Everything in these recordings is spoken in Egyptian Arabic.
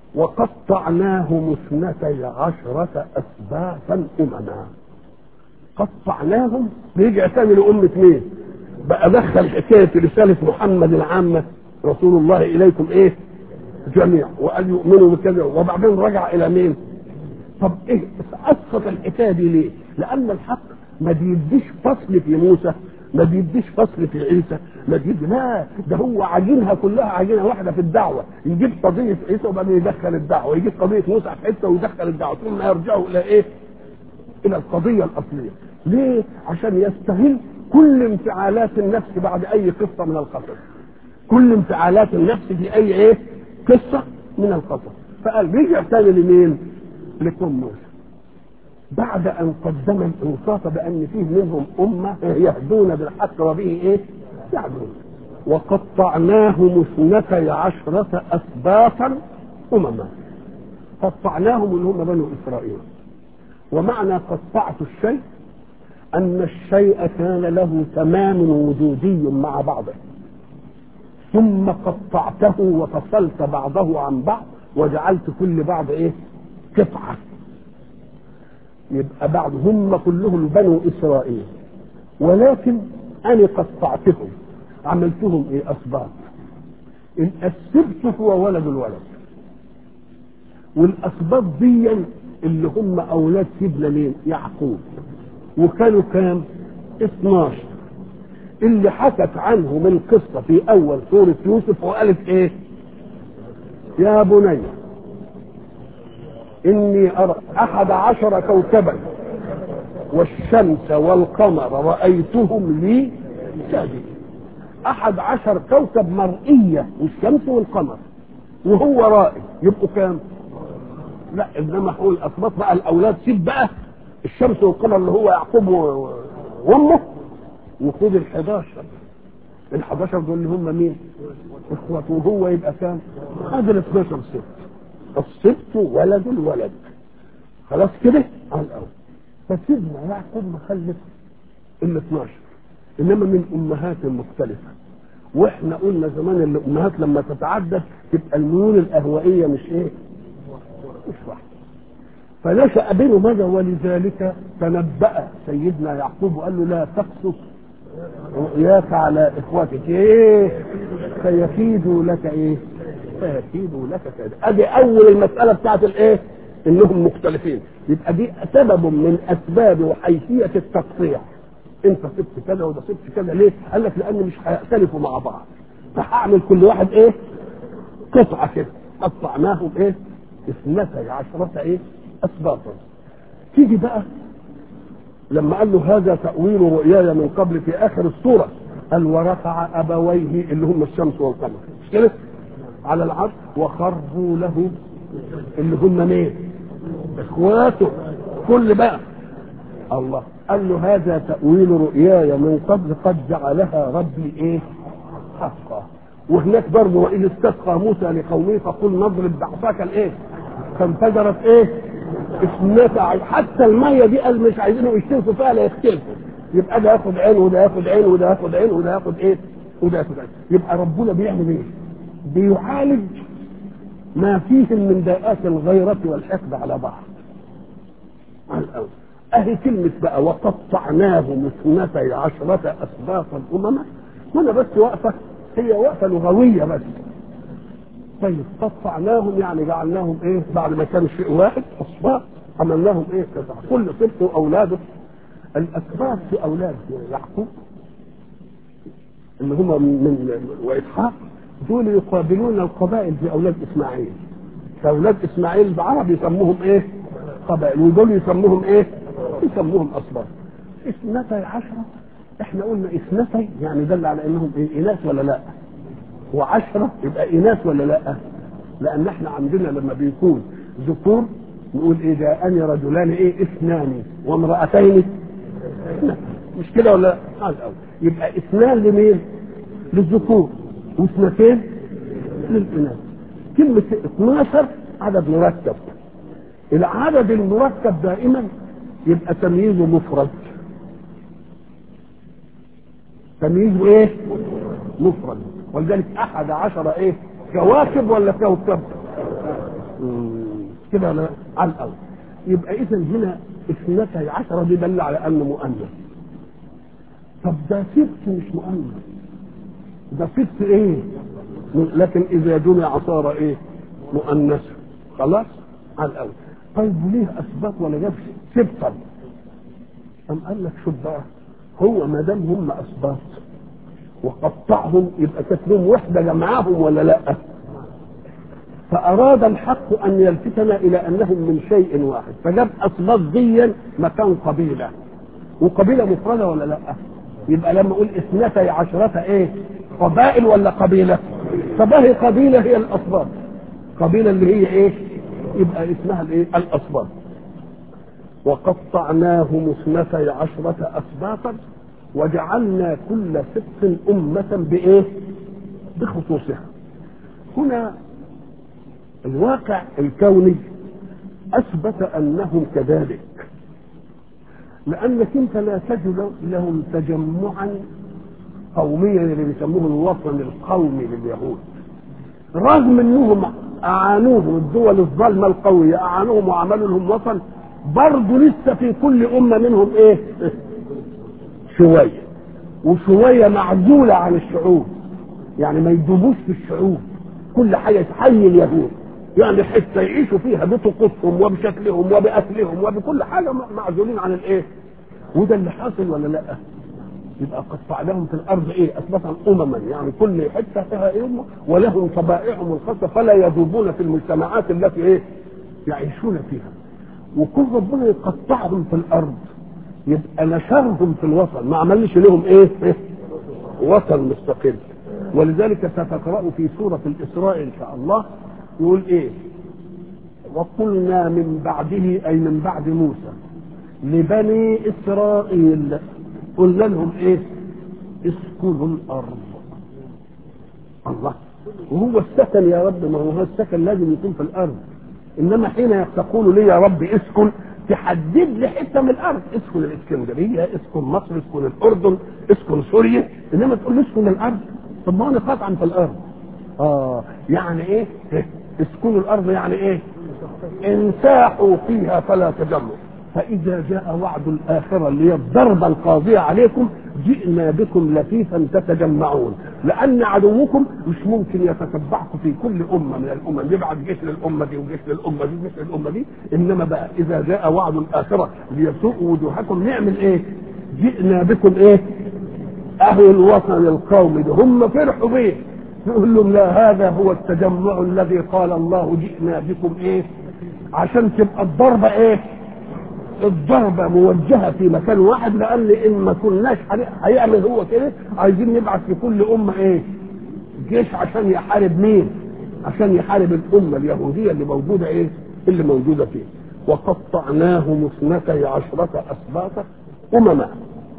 وقطعناهم اثنتي عشرة أسباطا أمما قطعناهم رجع تاني لأمة مين؟ بقى دخل حكاية رسالة محمد العامة رسول الله إليكم إيه؟ جميع وقال يؤمنوا بكذا وبعدين رجع إلى مين؟ طب إيه أسقط الحكاية دي ليه؟ لأن الحق ما بيديش فصل في موسى ما بيديش فصل في عيسى ما بيدي لا ده هو عجينها كلها عجينه واحده في الدعوه يجيب قضيه عيسى وبعدين يدخل الدعوه يجيب قضيه موسى في حته ويدخل الدعوه ثم يرجعوا الى ايه؟ الى القضيه الاصليه ليه؟ عشان يستغل كل انفعالات النفس بعد اي قصه من القصص كل انفعالات النفس في اي ايه؟ قصه من القصص فقال رجع تاني لمين؟ لقوم موسى بعد ان قدم الانصاف بان فيه منهم امه يهدون بالحق وبه ايه؟ يعدلون وقطعناهم اثنتي عشرة اسباطا امما قطعناهم اللي هم بنو اسرائيل ومعنى قطعت الشيء ان الشيء كان له تمام وجودي مع بعضه ثم قطعته وفصلت بعضه عن بعض وجعلت كل بعض ايه قطعه يبقى بعض هم كلهم بنو اسرائيل ولكن انا قطعتهم عملتهم ايه اسباط السبت هو ولد الولد والاسباط دي اللي هم اولاد سيدنا مين يعقوب وكانوا كام 12 اللي حكت عنهم القصة في أول سورة يوسف وقالت إيه؟ يا بني إني أرى أحد عشر كوكبا والشمس والقمر رأيتهم لي ساجدين أحد عشر كوكب مرئية والشمس والقمر وهو رائي يبقوا كام؟ لا إنما هو الأسباط بقى الأولاد سيب بقى الشمس والقمر اللي هو يعقوب وأمه وخد ال 11 ال 11 دول اللي هم مين؟ اخوته وهو يبقى كام؟ هذا ال 12 ست الست ولد الولد خلاص كده؟ على الاول فسيدنا يعقوب مخلف ال 12 انما من امهات مختلفه واحنا قلنا زمان ان الامهات لما تتعدد تبقى الميول الاهوائيه مش ايه؟ مش واحده فنشأ بينه ماذا ولذلك تنبأ سيدنا يعقوب وقال له لا تقصص رؤياك على اخوتك ايه سيكيدوا لك ايه سيكيدوا لك كذا ادي اول المساله بتاعت الايه انهم مختلفين يبقى دي سبب من اسباب وحيثيه التقطيع انت سبت كذا وده سبت كذا ليه قال لك لان مش هيختلفوا مع بعض فهعمل كل واحد ايه قطعه كده قطعناهم ايه اثنتي عشرة ايه اسباطا تيجي بقى لما قال له هذا تأويل رؤياي من قبل في آخر السورة قال ورفع أبويه اللي هم الشمس والقمر مش كده؟ على العرش وخروا له اللي هم مين؟ إخواته كل بقى الله قال له هذا تأويل رؤياي من قبل قد جعلها ربي إيه؟ حقا وهناك برضه وإذ استسقى موسى لقومه فقل نضرب بعصاك الإيه؟ فانفجرت إيه؟ اثنتا حتى الميه دي قال مش عايزينهم يشتركوا فيها لا يختلفوا يبقى ده ياخد عين وده ياخد عين وده ياخد عين وده ياخد ايه وده ياخد عين يبقى ربنا بيعمل ايه؟ بيعالج ما فيهم من داءات الغيرة والحقد على بعض على الأول أهي كلمة بقى وقطعناهم اثنتي عشرة أسباطا أمما وأنا بس واقفة هي وقفة لغوية بس طيب قطعناهم يعني جعلناهم ايه بعد ما كانوا شيء واحد اصباط عملناهم ايه كذا كل طفل واولاده الاسباط في اولاد يعقوب اللي هم من واسحاق دول يقابلون القبائل في اولاد اسماعيل فاولاد اسماعيل بعرب يسموهم ايه قبائل ودول يسموهم ايه يسموهم اسباط اثنتي عشرة احنا قلنا اثنتي يعني دل على انهم إيه اناث ولا لا وعشرة يبقى إناث ولا لا؟ لأن احنا عندنا لما بيكون ذكور نقول إيه جاءني رجلان إيه اثنان وامرأتين اثنان مش كده ولا لا؟ الأول يبقى اثنان لمين؟ للذكور واثنتين للإناث كلمة 12 عدد مركب العدد المركب دائما يبقى تمييزه مفرد تمييزه ايه؟ مفرد ولذلك احد عشر ايه كواكب ولا كوكب كده ولا على الاول يبقى اذا هنا اثنتي عشرة دي دل على انه مؤنث طب ده ست مش مؤنث ده ست ايه لكن اذا جمع صار ايه مؤنث خلاص على الاول طيب وليه اثبات ولا جاب سبطا أم قال لك شوف بقى هو ما دام هم اسباط وقطعهم يبقى كانت لهم وحده جمعهم ولا لا فاراد الحق ان يلفتنا الى انهم من شيء واحد فجاب اسباط ديا مكان قبيله وقبيله مفرده ولا لا يبقى لما اقول اثنتي عشرة ايه قبائل ولا قبيله فبهي قبيله هي الاسباط قبيله اللي هي ايه يبقى اسمها الايه الاسباط وقطعناهم اثنتي عشرة أسباطا وجعلنا كل سبط أمة بإيه؟ بخصوصها. هنا الواقع الكوني أثبت أنهم كذلك. لأنك أنت لا تجد لهم تجمعا قوميا اللي بيسموه الوطن القومي لليهود. رغم أنهم أعانوهم الدول الظالمة القوية أعانوهم وعملوا لهم وطن برضه لسه في كل أمة منهم إيه؟ شوية وشوية معزولة عن الشعوب يعني ما يدوبوش في الشعوب كل حاجة تحيي اليهود يعني حتة يعيشوا فيها بطقوسهم وبشكلهم وبأكلهم وبكل حاجة معزولين عن الإيه؟ وده اللي حاصل ولا لأ؟ يبقى قطعناهم في الارض ايه اثبتا امما يعني كل حته فيها ايه ولهم طبائعهم الخاصه فلا يذوبون في المجتمعات التي ايه يعيشون فيها وكل ربنا يقطعهم في الارض يبقى نشرهم في الوطن ما عملش لهم ايه, إيه؟ وطن مستقل ولذلك ستقرأ في سورة الإسراء إن شاء الله يقول إيه وقلنا من بعده أي من بعد موسى لبني إسرائيل قلنا لهم إيه اسكنوا الأرض الله وهو السكن يا رب ما هو السكن لازم يكون في الأرض انما حين تقول لي يا رب اسكن تحدد لي حته من الارض اسكن الاسكندريه اسكن مصر اسكن الاردن اسكن سوريا انما تقول لي اسكن الارض طب ما انا قطعا في الارض اه يعني ايه اسكنوا الارض يعني ايه انساحوا فيها فلا تجمعوا فاذا جاء وعد الاخره اللي هي الضربه القاضيه عليكم جئنا بكم لفيفا تتجمعون لان عدوكم مش ممكن يتتبعكم في كل امه من الامم يبعث جيش للامه دي وجيش للامه دي وجيش للامه دي انما بقى اذا جاء وعد الاخره ليسوء وجوهكم نعمل ايه؟ جئنا بكم ايه؟ اهل الوطن القومي ده هم فرحوا بيه نقول لهم لا هذا هو التجمع الذي قال الله جئنا بكم ايه؟ عشان تبقى الضربه ايه؟ الضربه موجهه في مكان واحد لان ان ما كناش هيعمل هو كده عايزين نبعث في كل امه ايه؟ جيش عشان يحارب مين؟ عشان يحارب الامه اليهوديه اللي موجوده ايه؟ اللي موجوده فيه. وقطعناهم اثنتي عشرة أسباطا أمما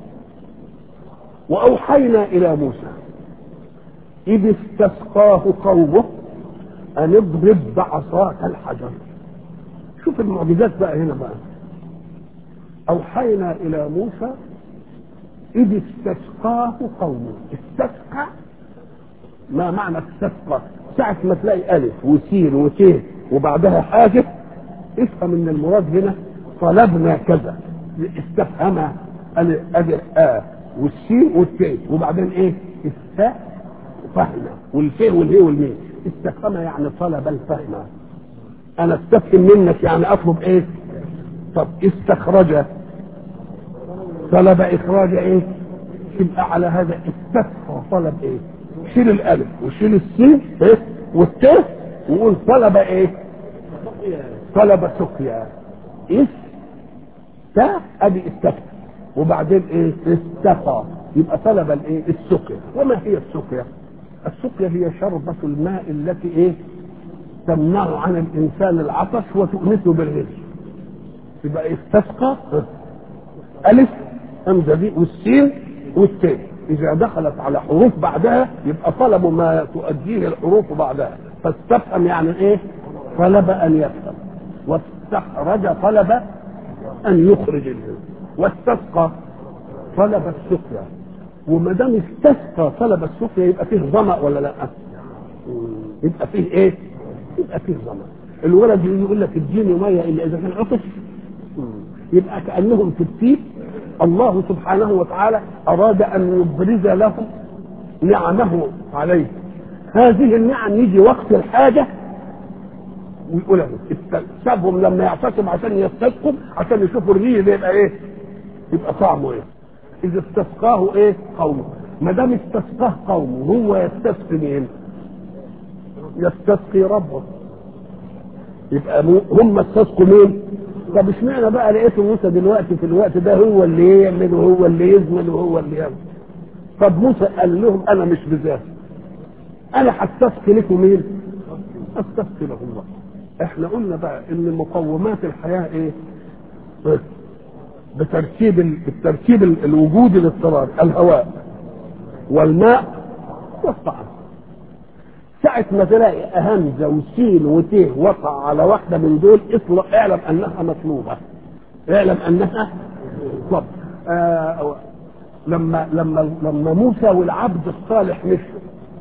وأوحينا إلى موسى إذ استسقاه قومه أن اضرب بعصاك الحجر شوف المعجزات بقى هنا بقى أوحينا إلى موسى إذ استسقاه قومه استسقى ما معنى استسقى ساعة ما تلاقي ألف وسين وت وبعدها حاجة افهم ان المراد هنا طلبنا كذا استفهم ألف آ والسين والت وبعدين ايه التاء فهم والفاء والهي والميم استفهم يعني طلب الفهم انا استفهم منك يعني اطلب ايه طب استخرج طلب اخراج ايه يبقى على هذا استسقى طلب ايه شيل الالف وشيل السين ايه والتاء وقول طلب ايه طلب سقيا اس تا ادي استسقى وبعدين ايه استقى يبقى طلب الايه السقيا وما هي السقيا السقيا هي شربة الماء التي ايه تمنع عن الانسان العطش وتؤنسه بالرزق يبقى استسقى الف همزه دي والسين والتاء اذا دخلت على حروف بعدها يبقى طلبوا ما تؤديه الحروف بعدها فاستفهم يعني ايه طلب ان يفهم واستخرج طلب ان يخرج الرزق واستسقى طلب السقيا وما دام استسقى طلب السقيا يبقى فيه ظمأ ولا لا؟ يبقى فيه ايه؟ يبقى فيه ظمأ الولد يقول لك اديني ميه الا اذا كان عطش يبقى كانهم في التيب الله سبحانه وتعالى اراد ان يبرز لهم نعمه عليه هذه النعم يجي وقت الحاجه ويقول لهم سابهم لما يعتصم عشان يستسقوا عشان يشوفوا الريح ده يبقى ايه؟ يبقى طعمه ايه؟ اذا استسقاه ايه؟ قومه ما دام استسقاه قومه هو يستسقي مين؟ يستسقي ربه يبقى هم استسقوا مين؟ طب اشمعنى بقى لقيته موسى دلوقتي في الوقت ده هو اللي يعمل وهو اللي يزمل وهو اللي يعمل طب موسى قال لهم انا مش بذاتي انا هستسقي لكم مين؟ استسقي له الله احنا قلنا بقى ان مقومات الحياه ايه؟ بترتيب بالترتيب الوجودي للاضطرار الهواء والماء والطعام ساعة ما تلاقي همزة وسين وتيه وقع على واحدة من دول اطلع اعلم انها مطلوبة اعلم انها طب آه لما لما لما موسى والعبد الصالح مشوا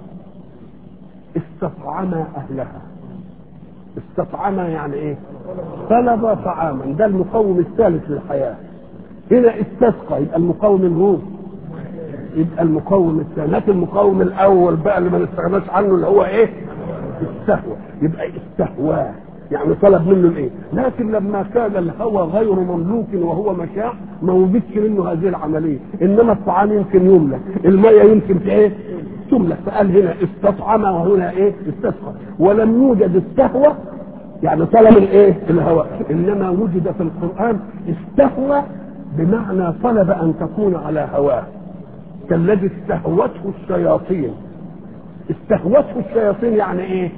استطعما اهلها استطعما يعني ايه طلب طعاما ده المقوم الثالث للحياة هنا استسقى يبقى المقوم الروح يبقى المقوم الثاني المقوم الاول بقى اللي ما نستغناش عنه اللي هو ايه السهوة يبقى استهواه يعني طلب منه الايه لكن لما كان الهوى غير مملوك وهو مشاع ما وجدش منه هذه العمليه انما الطعام يمكن يملك الميه يمكن في ايه تملك فقال هنا استطعم وهنا ايه استسقى ولم يوجد السهوه يعني طلب الايه الهواء انما وجد في القران استهوى بمعنى طلب ان تكون على هواه كالذي استهوته الشياطين استهوته الشياطين يعني ايه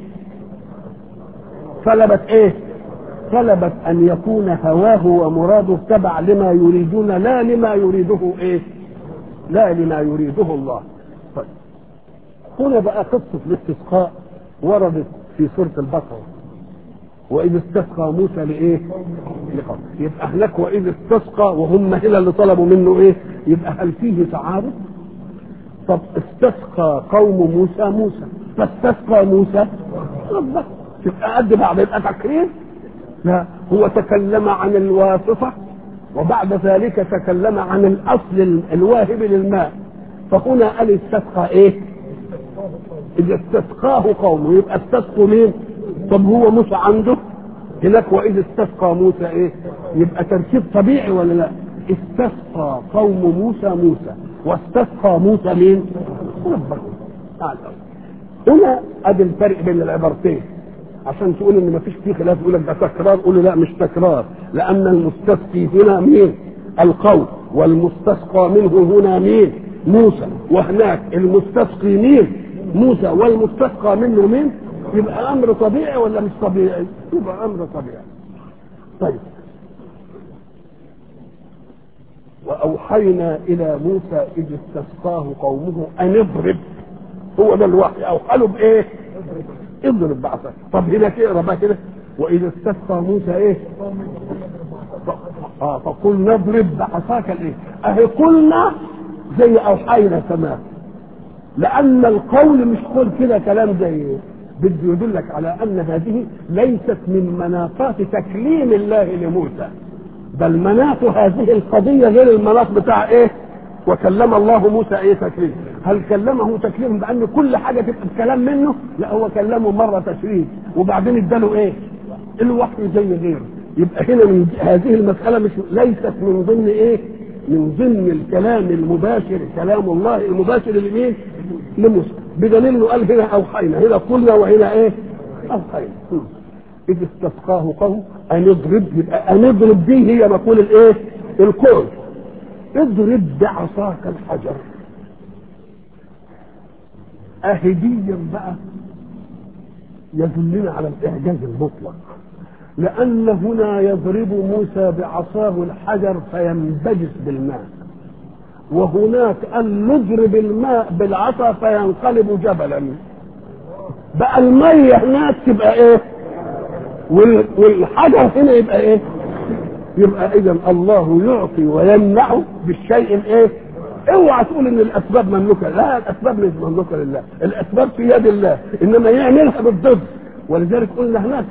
طلبت ايه طلبت ان يكون هواه ومراده تبع لما يريدون لا لما يريده ايه لا لما يريده الله طيب هنا بقى قصة الاستسقاء وردت في سورة البقرة وإذ استسقى موسى لإيه؟ لقوم يبقى هناك وإذ استسقى وهم هنا اللي طلبوا منه إيه؟ يبقى هل فيه تعارض؟ طب استسقى قوم موسى موسى فاستسقى موسى ربه تبقى قد بعض يبقى تكرير لا هو تكلم عن الواسطة وبعد ذلك تكلم عن الأصل الواهب للماء فهنا قال استسقى إيه؟ إذا استسقاه قومه يبقى استسقوا مين؟ طب هو موسى عنده هناك وإذا استسقى موسى إيه؟ يبقى ترتيب طبيعي ولا لا؟ استسقى قوم موسى موسى واستسقى موسى مين؟ ربه هنا ادي الفرق بين العبارتين عشان تقول ان مفيش فيه خلاف يقول لك ده تكرار قول لا مش تكرار لان المستسقي هنا مين؟ القول والمستسقى منه هنا مين؟ موسى وهناك المستسقي مين؟ موسى والمستسقى منه مين؟ يبقى امر طبيعي ولا مش طبيعي؟ يبقى امر طبيعي. طيب واوحينا الى موسى اذ استسقاه قومه ان اضرب هو ده الوحي اوحى له بايه؟ اضرب بعصاك طب هنا اقرا بقى كده واذا استسقى موسى ايه؟ اه فقلنا اضرب بعصاك الايه؟ اهي قلنا زي اوحينا تمام لان القول مش قول كده كلام زي بده يدلك على ان هذه ليست من مناطات تكليم الله لموسى بل مناط هذه القضيه غير المناط بتاع ايه؟ وكلم الله موسى ايه تكليم هل كلمه تكليم بان كل حاجه تبقى الكلام منه لا هو كلمه مره تشريف وبعدين اداله ايه الوحي زي غيره يبقى هنا من هذه المساله مش ليست من ضمن ايه من ضمن الكلام المباشر كلام الله المباشر لمين لموسى بدليل انه قال هنا اوحينا هنا قلنا وهنا ايه اوحينا اذ استسقاه قوم ان اضرب يبقى ان اضرب دي هي مقول الايه القول اضرب بعصاك الحجر اهديا بقى يدلنا على الاعجاز المطلق لان هنا يضرب موسى بعصاه الحجر فينبجس بالماء وهناك ان نضرب الماء بالعصا فينقلب جبلا بقى الميه هناك تبقى ايه والحجر هنا يبقى ايه يبقى اذا الله يعطي ويمنع بالشيء الايه اوعى تقول ان الاسباب مملوكه لا الاسباب مش مملوكه لله الاسباب في يد الله انما يعملها بالضد ولذلك قلنا هناك هناك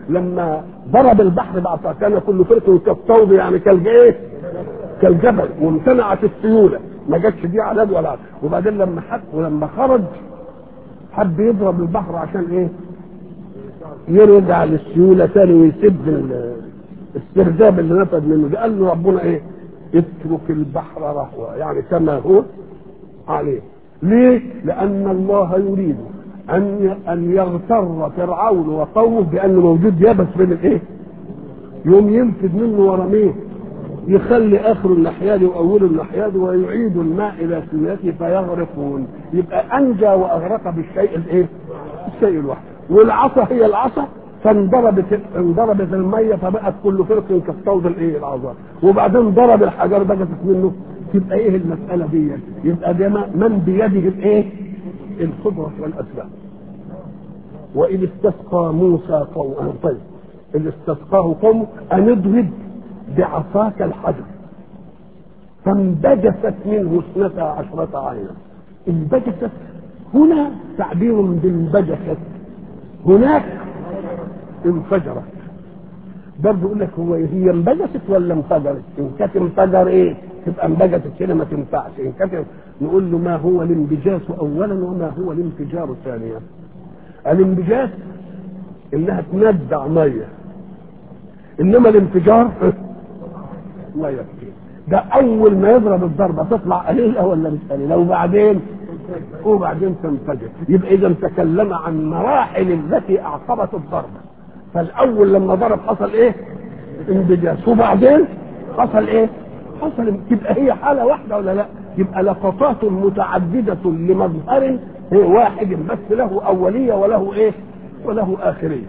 لما ضرب البحر بعد كان كل فرق كالطود يعني كالايه كالجبل وامتنعت السيوله ما جاتش دي على ولا عدد. وبعدين لما حب ولما خرج حب يضرب البحر عشان ايه يرجع للسيوله ثاني ويسد ال- السرداب اللي نفذ منه ده قال له ربنا ايه اترك البحر رهوا يعني كما هو عليه ليه لان الله يريد ان ان يغتر فرعون وقومه بانه موجود يبس بين الايه يوم ينفذ منه ورا مين يخلي اخره النحياد واوله النحياد ويعيد الماء الى سنته فيغرقون يبقى انجى واغرق بالشيء الايه؟ الشيء الواحد والعصا هي العصا فانضربت انضربت الميه فبقت كل فرق كالصوت الايه العظام وبعدين ضرب الحجر بقت منه تبقى ايه المساله دي؟ يبقى ده من بيده الايه؟ القدره والاسباب وإذ استسقى موسى قومه طيب إذ استسقاه قومه أن اضرب بعصاك الحجر فانبجست منه اثنتا عشرة عينا انبجست هنا تعبير بانبجست هناك انفجرت برضه يقول لك هو هي انبجست ولا انفجرت؟ ان كانت انفجر ايه؟ تبقى انبجست كده ما تنفعش، ان كانت نقول له ما هو الانبجاس اولا وما هو الانفجار ثانيا. الانبجاس انها تندع ميه انما الانفجار لا يكفي ده اول ما يضرب الضربه تطلع قليله ولا مش قليله وبعدين وبعدين تنفجر يبقى اذا تكلم عن مراحل التي اعقبت الضربه فالاول لما ضرب حصل ايه انبجاس وبعدين حصل ايه حصل تبقى هي حاله واحده ولا لا يبقى لقطات متعدده لمظهر واحد بس له اوليه وله ايه وله اخريه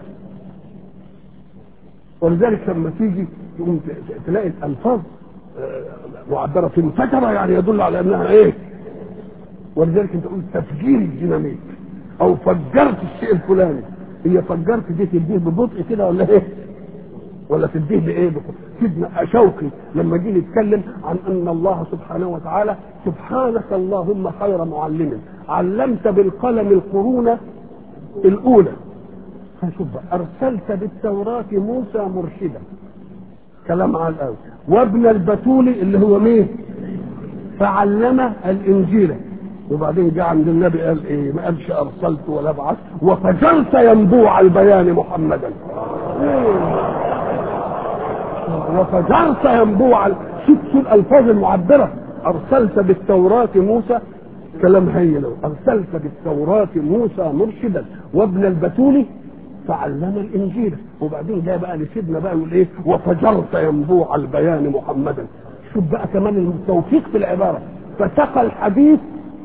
ولذلك لما تيجي تقوم تلاقي الالفاظ معبره انفجر يعني يدل على انها ايه ولذلك انت تقول تفجير الديناميت او فجرت الشيء الفلاني هي فجرت دي تديه ببطء كده ولا ايه ولا تديه بايه ببطء سيدنا شوقي لما جه يتكلم عن ان الله سبحانه وتعالى سبحانك اللهم خير معلم علمت بالقلم القرون الاولى فشوف ارسلت بالتوراه موسى مرشدا كلام على الاول وابن البتول اللي هو مين فعلم الانجيل وبعدين جاء عند النبي قال ايه ما قالش ارسلت ولا بعث وفجرت ينبوع البيان محمدا وفجرت ينبوع شوف شو الالفاظ المعبره ارسلت بالتوراه موسى كلام هي له ارسلت بالتوراه موسى مرشدا وابن البتول فعلم الانجيل وبعدين جاء بقى لسيدنا بقى يقول ايه وفجرت ينبوع البيان محمدا شوف بقى كمان التوفيق في العباره فسقى الحديث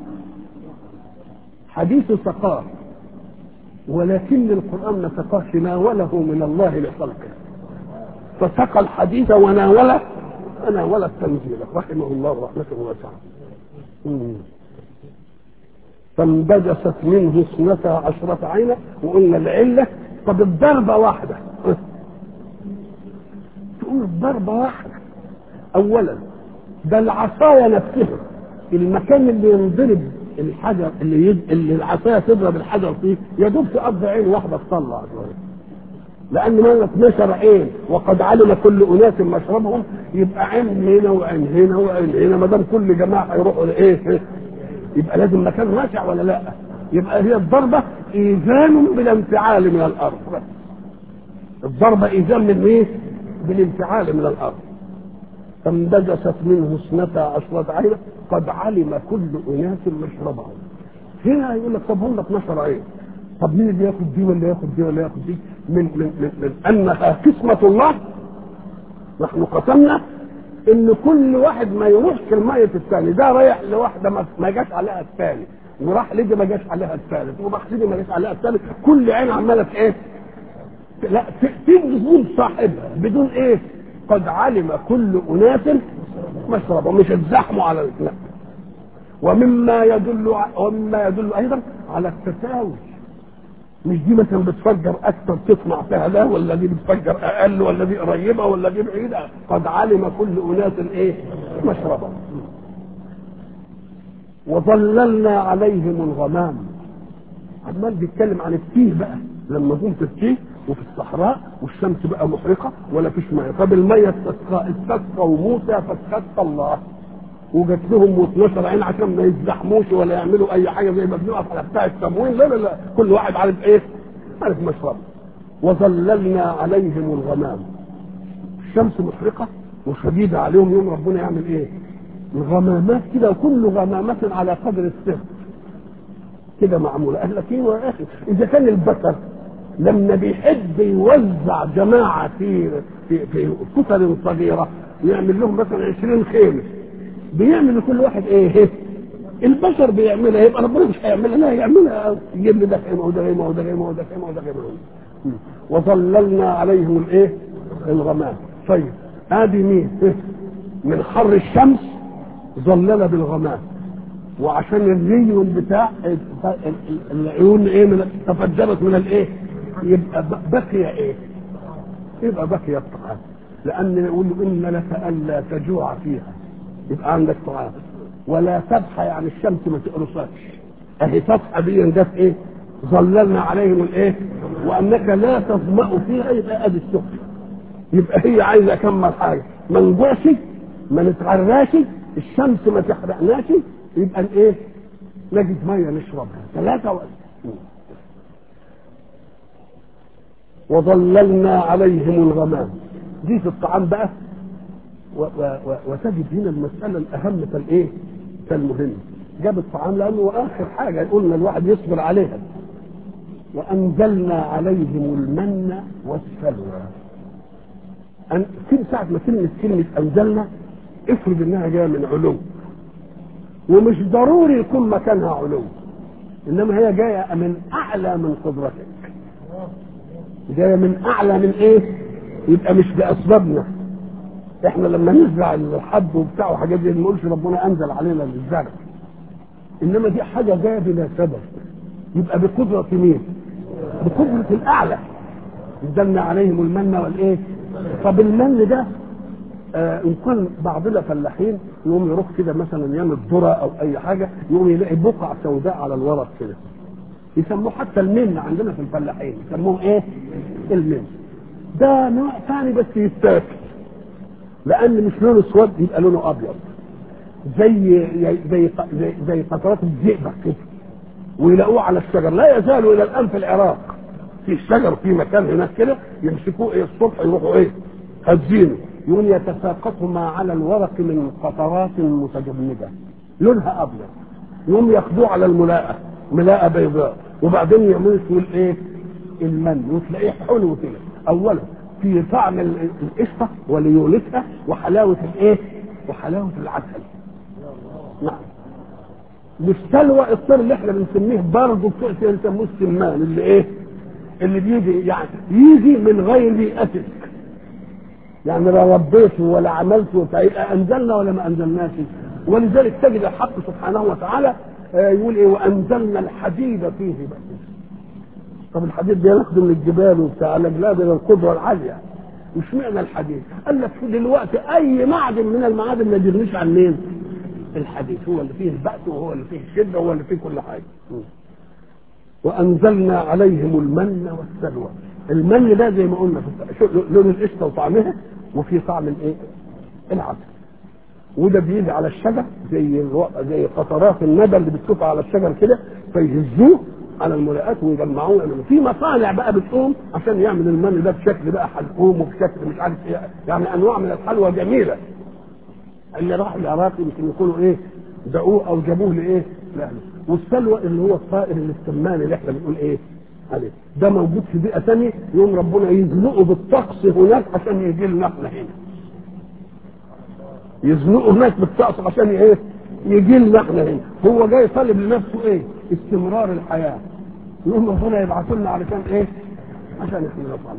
حديث سقاه ولكن القرآن ما سقاش ناوله من الله لخلقه فسقى الحديث وناوله وناول التنزيل رحمه الله رحمة واسعة فانبجست منه اثنتا عشرة عينا وقلنا العلة طب الضربة واحدة تقول الضربة واحدة أولا ده العصاية نفسها المكان اللي ينضرب الحجر اللي يد... اللي العصايه تضرب الحجر فيه يا دوب تقضي عين واحده تطلع شويه لان ما 12 عين وقد علم كل اناس مشربهم يبقى عين هنا وعين هنا وعين هنا ما دام كل جماعه هيروحوا لايه يبقى لازم مكان واسع ولا لا يبقى هي الضربه ايذان بالانفعال من الارض بس الضربه ايذان من ايه؟ بالانفعال من الارض فانبجست منه اثنتا عشرة عينة قد علم كل اناس مشربهم هنا يقول لك طب هم 12 عين طب مين اللي ياخد دي ولا ياخد دي ولا ياخد دي من من من, من انها قسمة الله نحن قسمنا ان كل واحد ما يروحش المية الثاني ده رايح لواحدة ما, ما جاش عليها الثاني وراح لدي ما جاش عليها الثالث وراح لدي ما جاش عليها الثالث كل عين عمالة ايه لا تجذب صاحبها بدون ايه قد علم كل اناس مشربهم مش الزحم على الاثنين ومما يدل ومما يدل ايضا على التساوي مش دي مثلا بتفجر اكثر تطمع فيها ده ولا دي بتفجر اقل ولا دي قريبه ولا دي بعيده قد علم كل اناس ايه مشربهم وظللنا عليهم الغمام عمال بيتكلم عن التيه بقى لما جم في التيه وفي الصحراء والشمس بقى محرقه ولا فيش ميه فبالميه استسقى استسقوا موسى فاستسقى الله وجات لهم 12 عين عشان ما يزحموش ولا يعملوا اي حاجه زي ما بنقف على بتاع التموين لا لا لا كل واحد عارف ايه؟ عارف مشربه وظللنا عليهم الغمام الشمس محرقه وشديده عليهم يوم ربنا يعمل ايه؟ الغمامات كده وكل غمامة على قدر السر كده معمولة قال لك ايه يا اخي اذا كان البشر لما بيحب يوزع جماعة في في في كتل صغيرة يعمل لهم مثلا 20 خيمة بيعمل لكل واحد ايه البشر بيعملها يبقى ربنا مش هيعملها لا يعملها يجيب لي ده خيمة وده خيمة وده خيمة وده خيمة وده خيمة وظللنا عليهم الايه الغمام طيب ادي مين من حر الشمس ظلل بالغمام وعشان الريون بتاع العيون ايه من تفجرت من الايه يبقى بقي ايه يبقى بقي الطعام لان يقول له ان لك الا تجوع فيها يبقى عندك طعام ولا تضحى يعني الشمس ما تقرصكش اهي تضحى دي جت ايه ظللنا عليهم الايه وانك لا تظمأ فيها يبقى ادي السكر يبقى هي عايزه كم حاجه ما نجوعش ما نتغراش الشمس ما تحرقناش يبقى الايه نجد ميه نشربها ثلاثه وقت وظللنا عليهم الغمام دي في الطعام بقى و و و وتجد هنا المساله الاهم فالايه فالمهم جاب الطعام لانه اخر حاجه قلنا الواحد يصبر عليها وانزلنا عليهم المن والسلوى أن كل ساعة ما كلمة كلمة أنزلنا افرض إنها جاية من علو ومش ضروري يكون مكانها علو إنما هي جاية من أعلى من قدرتك جاية من أعلى من إيه؟ يبقى مش بأسبابنا إحنا لما نزرع الحب وبتاع وحاجات دي ما نقولش ربنا أنزل علينا الزرع إنما دي حاجة جاية بلا سبب يبقى بقدرة مين؟ بقدرة الأعلى نزلنا عليهم المن والإيه؟ طب المن ده آه ان كان بعضنا فلاحين يقوم يروح كده مثلا يعمل ذره او اي حاجه يقوم يلاقي بقع سوداء على الورق كده يسموه حتى المن عندنا في الفلاحين يسموه ايه؟ المن ده نوع ثاني بس يستاكل لان مش لونه اسود يبقى لونه ابيض زي زي زي, زي قطرات الزئبق كده ويلاقوه على الشجر لا يزال الى الان في العراق في شجر في مكان هناك كده يمسكوه ايه الصبح يروحوا ايه هزينه يقول يتساقط ما على الورق من قطرات متجمده لونها ابيض يقوم ياخدوه على الملاءه ملاءه بيضاء وبعدين يعملوا اسمه الايه المن وتلاقيه حلو كده اولا في طعم القشطه وليونتها وحلاوه الايه وحلاوه العسل نعم والسلوى الطير اللي احنا بنسميه برضه بنسموه السمان اللي ايه اللي بيجي يعني يجي من غير أسك يعني لا ربيته ولا عملته فيبقى انزلنا ولا ما انزلناش ولذلك تجد الحق سبحانه وتعالى يقول ايه وانزلنا الحديد فيه بأس طب الحديد بياخده من الجبال وبتاع لا ده القدره العاليه مش معنى الحديد قال لك دلوقتي اي معدن من المعادن ما يجرنيش عن مين الحديد هو اللي فيه البأس وهو اللي فيه الشده وهو اللي فيه كل حاجه وانزلنا عليهم المن والسلوى المن ده زي ما قلنا لون القشطه وطعمها وفي طعم الايه العسل وده بيجي على الشجر زي زي قطرات الندى اللي بتشوفها على الشجر كده فيهزوه على الملاءات ويجمعوه يعني في مصانع بقى بتقوم عشان يعمل المن ده بشكل بقى حلقوم وبشكل مش عارف ايه يعني انواع من الحلوى جميله اللي راح العراق يمكن يكونوا ايه دقوه او جابوه لايه؟ لاهله والسلوى اللي هو الطائر السمان اللي احنا بنقول ايه عليه ده موجود في بيئه ثانيه يوم ربنا يزنقه بالطقس هناك عشان يجي لنا احنا هنا يزنقه هناك بالطقس عشان ايه يجي لنا احنا هنا هو جاي طالب لنفسه ايه استمرار الحياه يوم ربنا يبعث لنا علشان ايه عشان احنا نفعل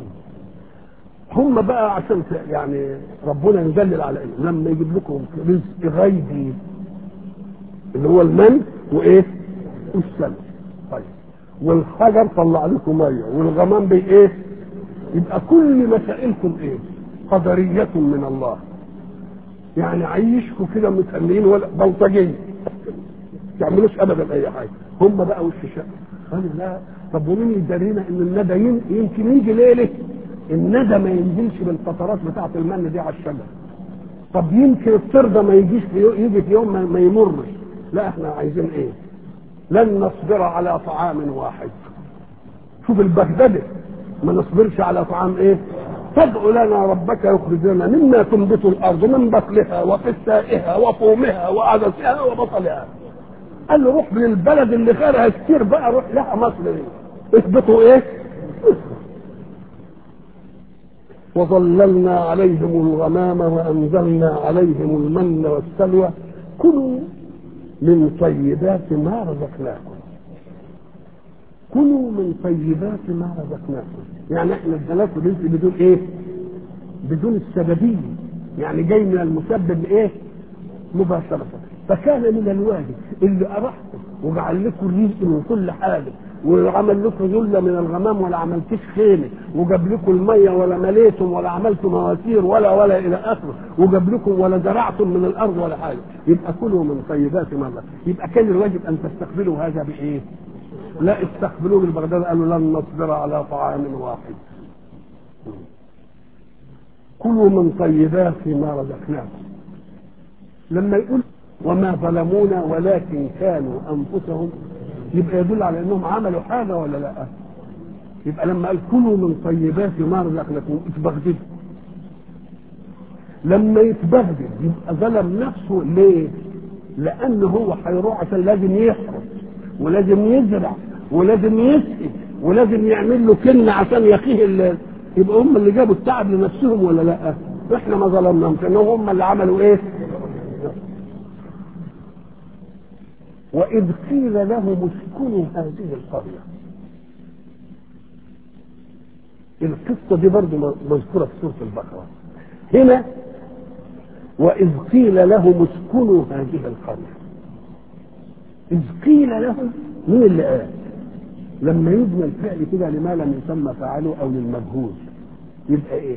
هم بقى عشان يعني ربنا يدلل على ايه لما يجيب لكم رزق غيبي اللي هو المن وايه والسلم طيب والحجر طلع لكم ميه والغمام بي ايه يبقى كل مسائلكم ايه قدرية من الله يعني عيشكم كده متأمنين ولا بلطجية تعملوش ابدا اي حاجه هم بقى وش شق قالوا لا طب ومين يدرينا ان الندى ين- يمكن يجي ليله الندى ما ينزلش بالقطرات بتاعه المن دي على الشجر طب يمكن الطير ده ما يجيش في يو- يجي في يوم ما- ما يمرش لا احنا عايزين ايه لن نصبر على طعام واحد شوف البغدادة ما نصبرش على طعام ايه فادع لنا ربك يخرج لنا مما تنبت الارض من بقلها وقثائها وفومها وعدسها وبصلها قال له روح للبلد اللي خيرها كتير بقى روح لها مصر دي اثبتوا ايه وظللنا عليهم الغمام وانزلنا عليهم المن والسلوى كلوا من طيبات ما رزقناكم كلوا من طيبات ما رزقناكم يعني احنا اديناكم رزق بدون ايه بدون السببيه يعني جاي من المسبب ايه مباشرة فكان من الواجب اللي أرحتم وجعل لكم الرزق من كل حاجة وعمل لكم ذلة من الغمام ولا عملتش خيمة وجاب لكم المية ولا مليتم ولا عملتم مواسير ولا ولا إلى آخره وجاب لكم ولا زرعتم من الأرض ولا حاجة يبقى كلوا من طيبات ما رزق. يبقى كان الواجب أن تستقبلوا هذا بإيه؟ لا استقبلوه بالبغداد قالوا لن نصبر على طعام واحد كلوا من طيبات ما رزقناكم لما يقول وما ظلمونا ولكن كانوا انفسهم يبقى يدل على انهم عملوا حاجه ولا لا يبقى لما قال كلوا من طيبات ما رزقناكم اتبغدلوا لما يتبهدل يبقى ظلم نفسه ليه؟ لأنه هو هيروح عشان لازم يحرس ولازم يزرع ولازم يسقي ولازم يعمل له كنة عشان يقيه ال- يبقى هم اللي جابوا التعب لنفسهم ولا لا؟ احنا ما ظلمناهمش انهم هم اللي عملوا ايه؟ وإذ قيل لهم اسكنوا هذه القرية القصة دي برضه مذكورة في سورة البقرة هنا وإذ قيل لهم اسكنوا هذه القرية إذ قيل لهم مين اللي قال لما يبنى الفعل كده لما لم يسمى فعله أو للمجهول يبقى إيه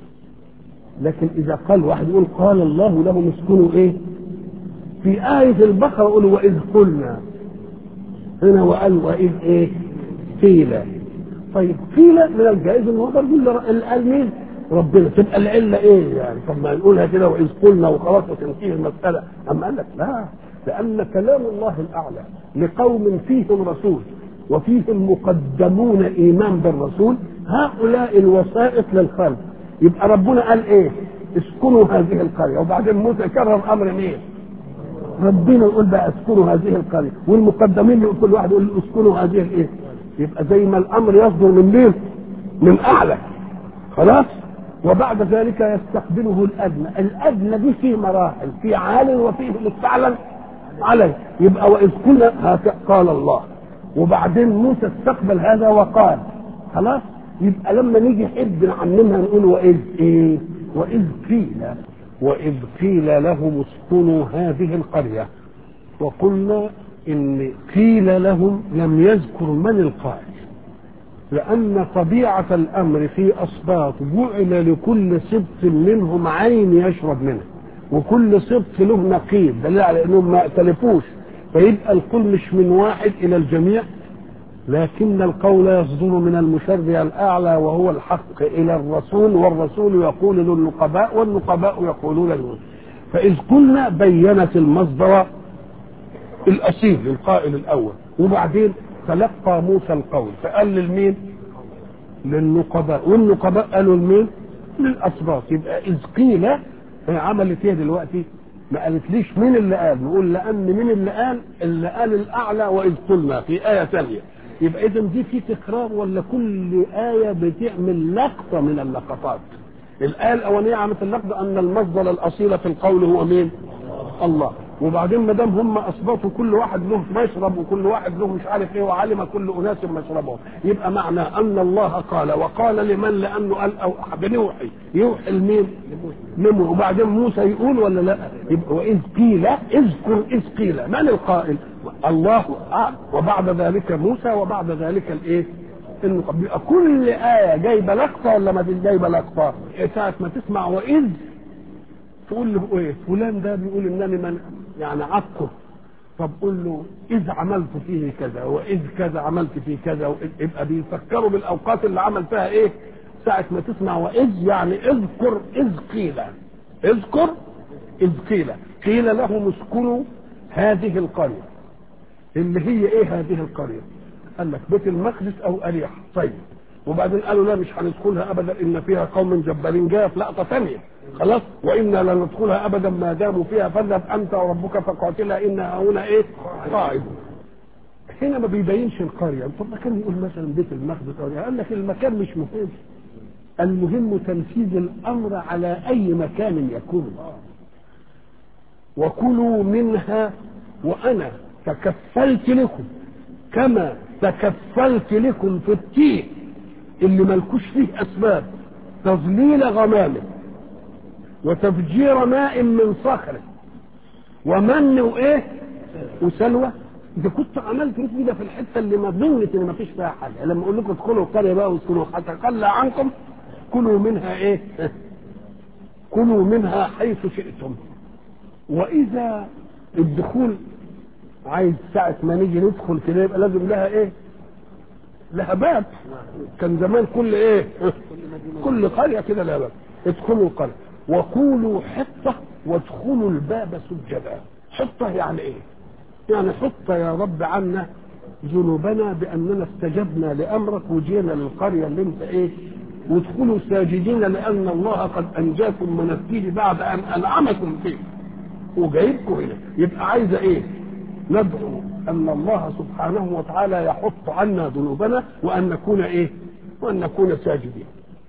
لكن إذا قال واحد يقول قال الله لهم اسكنوا إيه في آية البقرة يقول وإذ قلنا هنا وقال وإذ إيه قيل طيب قيل من الجائز ان هو برضه اللي قال مين؟ ربنا تبقى العله ايه يعني؟ طب ما نقولها كده واذ قلنا وخلاص وتنتهي المساله، اما قال لك لا لان كلام الله الاعلى لقوم فيهم رسول وفيهم مقدمون ايمان بالرسول هؤلاء الوسائط للخلق يبقى ربنا قال ايه؟ اسكنوا هذه القريه وبعدين موسى كرر امر مين؟ ربنا يقول بقى اسكنوا هذه القريه والمقدمين يقول كل واحد يقول اسكنوا هذه الايه؟ يبقى زي ما الامر يصدر من مين؟ من اعلى خلاص؟ وبعد ذلك يستقبله الادنى، الادنى دي فيه مراحل، في عال وفيه مستعلن عليه، يبقى واذ كنا هك- قال الله وبعدين موسى استقبل هذا وقال خلاص؟ يبقى لما نيجي نحب نعممها نقول واذ ايه؟ واذ قيل واذ قيل لهم اسكنوا هذه القريه وقلنا ان قيل لهم لم يذكر من القائل لان طبيعه الامر في اسباط جعل لكل سبط منهم عين يشرب منها وكل سبط له نقيض دليل على انهم ما ائتلفوش فيبقى القول مش من واحد الى الجميع لكن القول يصدر من المشرع الاعلى وهو الحق الى الرسول والرسول يقول للنقباء والنقباء يقولون له فاذ قلنا بينت المصدر الاصيل للقائل الاول وبعدين تلقى موسى القول فقال للمين للنقباء والنقباء قالوا لمين للاسباط يبقى اذ قيل هي عملت ايه دلوقتي ما قالتليش مين اللي قال نقول لان مين اللي قال اللي قال الاعلى واذ قلنا في ايه ثانيه يبقى اذا دي في تكرار ولا كل ايه بتعمل لقطه من اللقطات الايه الاولانيه عملت اللقطه ان المصدر الاصيل في القول هو مين الله وبعدين ما دام هم اثبتوا كل واحد له مشرب وكل واحد له مش عارف ايه وعلم كل اناس مشربهم يبقى معنى ان الله قال وقال لمن لانه قال او بنوحي يوحي لمين؟ لمن وبعدين موسى يقول ولا لا؟ يبقى واذ قيل اذكر اذ قيل من القائل؟ الله أعلم وبعد ذلك موسى وبعد ذلك الايه؟ انه بيبقى كل ايه جايبه لقطه ولا ما فيش جايبه لقطه؟ ساعه ما تسمع واذ تقول له ايه فلان ده بيقول انني من يعني عطه طب قول له إذ عملت فيه كذا وإذ كذا عملت فيه كذا وإذ يبقى بيفكروا بالأوقات اللي عمل فيها إيه ساعة ما تسمع وإذ يعني اذكر إذ قيل اذكر إذ قيل قيل لهم اسكنوا هذه القرية اللي هي إيه هذه القرية قال لك بيت المقدس أو أريح طيب وبعدين قالوا لا مش هندخلها ابدا ان فيها قوم جبارين جايه في لقطه ثانيه خلاص وانا لا ندخلها ابدا ما داموا فيها فاذهب انت وربك فقاتلا انا هنا ايه قاعدون هنا ما بيبينش القريه طب ما كان يقول مثلا بيت المقدس أو قال لك المكان مش مهم المهم تنفيذ الامر على اي مكان يكون وكلوا منها وانا تكفلت لكم كما تكفلت لكم في التيه اللي ملكوش فيه اسباب تظليل غمامه وتفجير ماء من صخره ومن وايه وسلوى اذا كنت عملت كده في الحته اللي ما ظنت ان ما فيش فيها حاجه لما اقول لكم ادخلوا القريه بقى واسكنوا هتقلى عنكم كلوا منها ايه كلوا منها حيث شئتم واذا الدخول عايز ساعة ما نيجي ندخل كده يبقى لازم لها ايه؟ لها باب كان زمان كل ايه؟ كل قرية كده لها باب ادخلوا القرية وقولوا حطة وادخلوا الباب سجدا حطة يعني ايه؟ يعني حط يا رب عنا ذنوبنا باننا استجبنا لامرك وجينا للقرية اللي انت ايه؟ وادخلوا ساجدين لان الله قد انجاكم من الفيل بعد ان انعمكم فيه وجايبكم هنا يبقى عايزه ايه؟ ندعو ان الله سبحانه وتعالى يحط عنا ذنوبنا وان نكون ايه؟ وان نكون ساجدين.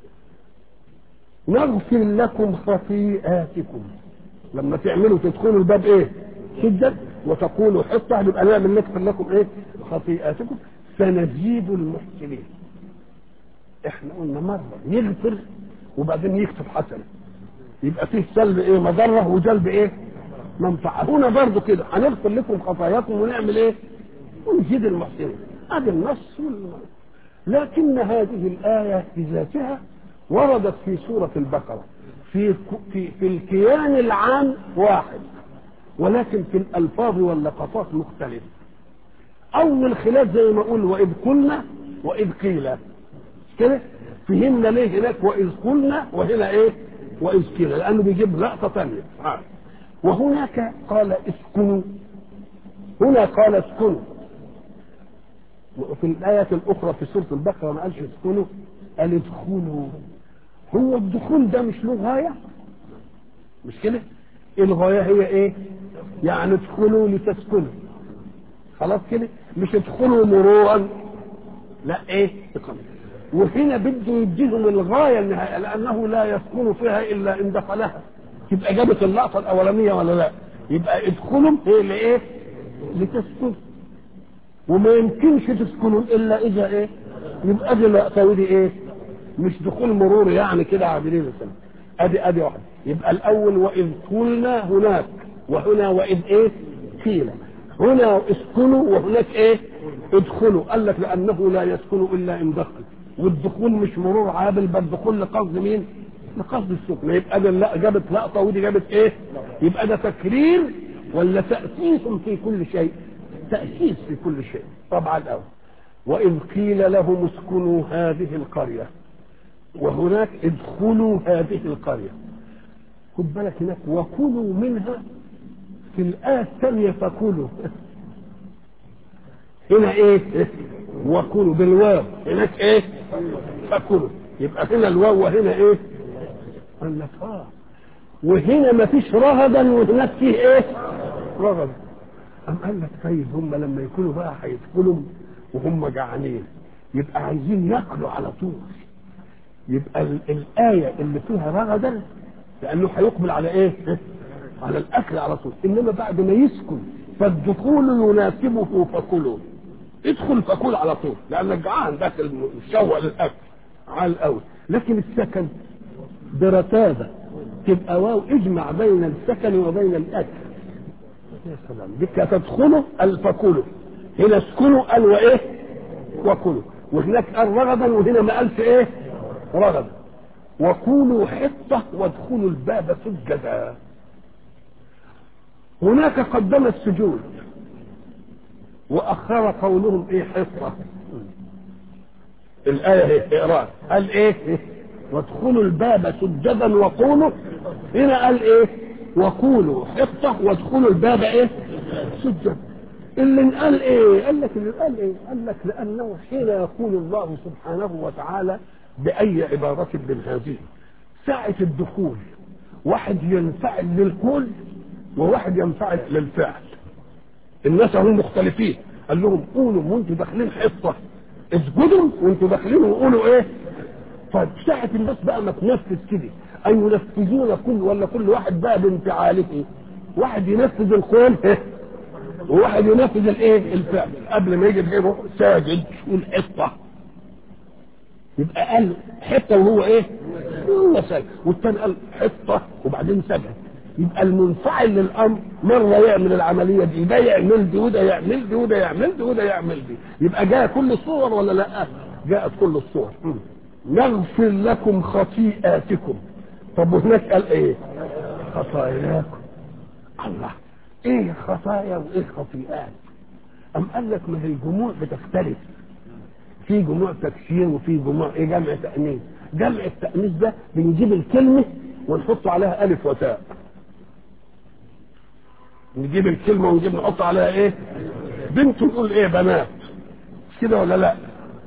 نغفر لكم خطيئاتكم. لما تعملوا تدخلوا الباب ايه؟ سجد وتقولوا حطه يبقى نعمل نغفر لكم ايه؟ خطيئاتكم سنزيد المحسنين. احنا قلنا مره يغفر وبعدين يكتب حسنه. يبقى فيه سلب ايه؟ مضره وجلب ايه؟ منفعة هنا برضو كده هنغفر لكم خطاياكم ونعمل ايه ونزيد المحسنين هذا النص لكن هذه الآية بذاتها وردت في سورة البقرة في في في الكيان العام واحد ولكن في الألفاظ واللقطات مختلفة أول خلاف زي ما أقول وإذ قلنا وإذ قيل كده فهمنا ليه هناك وإذ قلنا وهنا إيه وإذ قيل لأنه بيجيب لقطة ثانية وهناك قال اسكنوا هنا قال اسكنوا وفي الآية الأخرى في سورة البقرة ما قالش اسكنوا قال ادخلوا هو الدخول ده مش له غاية مش كده الغاية هي ايه يعني ادخلوا لتسكنوا خلاص كده مش ادخلوا مرورا لا ايه وهنا بده يديهم الغاية النهائية لأنه لا يسكن فيها إلا إن دخلها تبقى جابت اللقطه الاولانيه ولا لا يبقى ادخلوا هي لايه لتسكنوا وما يمكنش تسكنوا الا اذا ايه يبقى دي اللقطه ودي ايه مش دخول مرور يعني كده عابرين السنه ادي ادي واحده يبقى الاول واذ قلنا هناك وهنا واذ ايه قيل هنا اسكنوا وهناك ايه ادخلوا قال لك لانه لا يسكن الا ان دخل والدخول مش مرور عابل بل دخول لقصد مين لقصد السكن يبقى ده لا جابت لقطه ودي جابت ايه يبقى ده تكرير ولا تاسيس في كل شيء تاسيس في كل شيء طبعا الاول واذ قيل لهم اسكنوا هذه القريه وهناك ادخلوا هذه القريه خد بالك هناك وكلوا منها في الآية الثانية فكلوا هنا ايه وكلوا بالواو هناك ايه فكلوا يبقى هنا الواو وهنا ايه قال لك اه وهنا ما فيش رغدا وهناك فيه ايه رغد أم قال لك طيب هم لما يكونوا بقى هيدخلوا وهم جعانين يبقى عايزين ياكلوا على طول يبقى ال- الآية اللي فيها رغدا لأنه هيقبل على إيه؟ على الأكل على طول إنما بعد ما يسكن فالدخول يناسبه فكلوا ادخل فكل على طول لأنك جعان داخل مشوق للأكل على الأول لكن السكن برتابة تبقى واو اجمع بين السكن وبين الأكل يا سلام بك تدخلوا الفكلوا هنا اسكنوا قال وايه وكلوا وهناك قال رغدا وهنا ما قالش ايه رغدا وكونوا حطة وادخلوا الباب سجدا هناك قدم السجود واخر قولهم ايه حصه الايه ايه اقراها قال ايه وادخلوا الباب سجدا وقولوا هنا قال ايه وقولوا حطه وادخلوا الباب ايه سجدا اللي قال ايه قال لك اللي قال ايه قال لك لانه حين يقول الله سبحانه وتعالى باي عباره من هذه ساعه الدخول واحد ينفعل للقول وواحد ينفعل للفعل الناس هم مختلفين قال لهم قولوا وانتوا داخلين حصه اسجدوا وانتوا داخلين وقولوا ايه طيب ساعة الناس بقى ما تنفذ كده أن ينفذون كل ولا كل واحد بقى بانفعاله واحد ينفذ القول وواحد ينفذ الايه الفعل قبل ما يجي غيره ساجد والحطة يبقى قال حطة وهو ايه هو ساجد والتاني قال حطة وبعدين سجد يبقى المنفعل للامر مره يعمل العمليه دي ده يعمل دي وده يعمل دي وده يعمل دي وده يعمل دي يبقى جاء كل الصور ولا لا جاءت كل الصور نغفر لكم خطيئاتكم طب وهناك قال ايه خطاياكم الله ايه خطايا وايه خطيئات ام قال لك ما هي الجموع بتختلف في جموع تكسير وفي جموع ايه جمع تانيث جمع التانيث ده بنجيب الكلمه ونحط عليها الف وتاء نجيب الكلمه ونجيب نحط عليها ايه بنت نقول ايه بنات مش كده ولا لا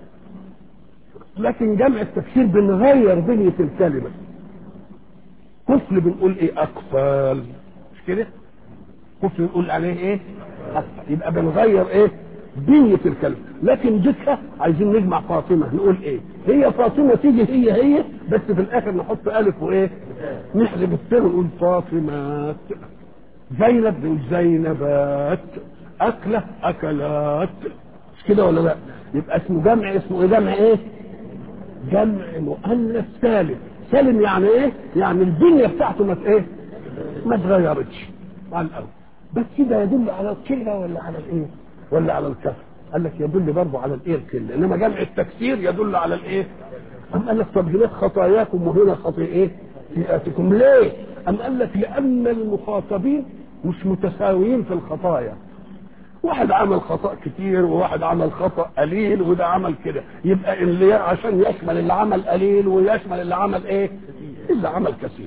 لكن جمع التفسير بنغير بنية الكلمة كفل بنقول ايه اقفال مش كده كفل بنقول عليه ايه أقفال. يبقى بنغير ايه بنية الكلمة لكن جدها عايزين نجمع فاطمة نقول ايه هي فاطمة تيجي هي هي بس في الاخر نحط الف وايه نحذف التاء ونقول فاطمات زينب نقول زينبات اكلة اكلات مش كده ولا لا يبقى اسمه جمع اسمه ايه جمع ايه جمع مؤنث سالم سالم يعني ايه يعني البنيه بتاعته ما ايه ما اتغيرتش على الاول بس كده يدل على الكلة ولا على الايه ولا على الكسر قال لك يدل برضه على الايه الكلة انما جمع التكسير يدل على الايه أم قال لك طب هناك خطاياكم وهنا خطيئة ايه سيئاتكم ليه أم قال لك لأن المخاطبين مش متساويين في الخطايا واحد عمل خطأ كتير وواحد عمل خطأ قليل وده عمل كده يبقى اللي عشان يشمل اللي عمل قليل ويشمل اللي عمل ايه اللي عمل كثير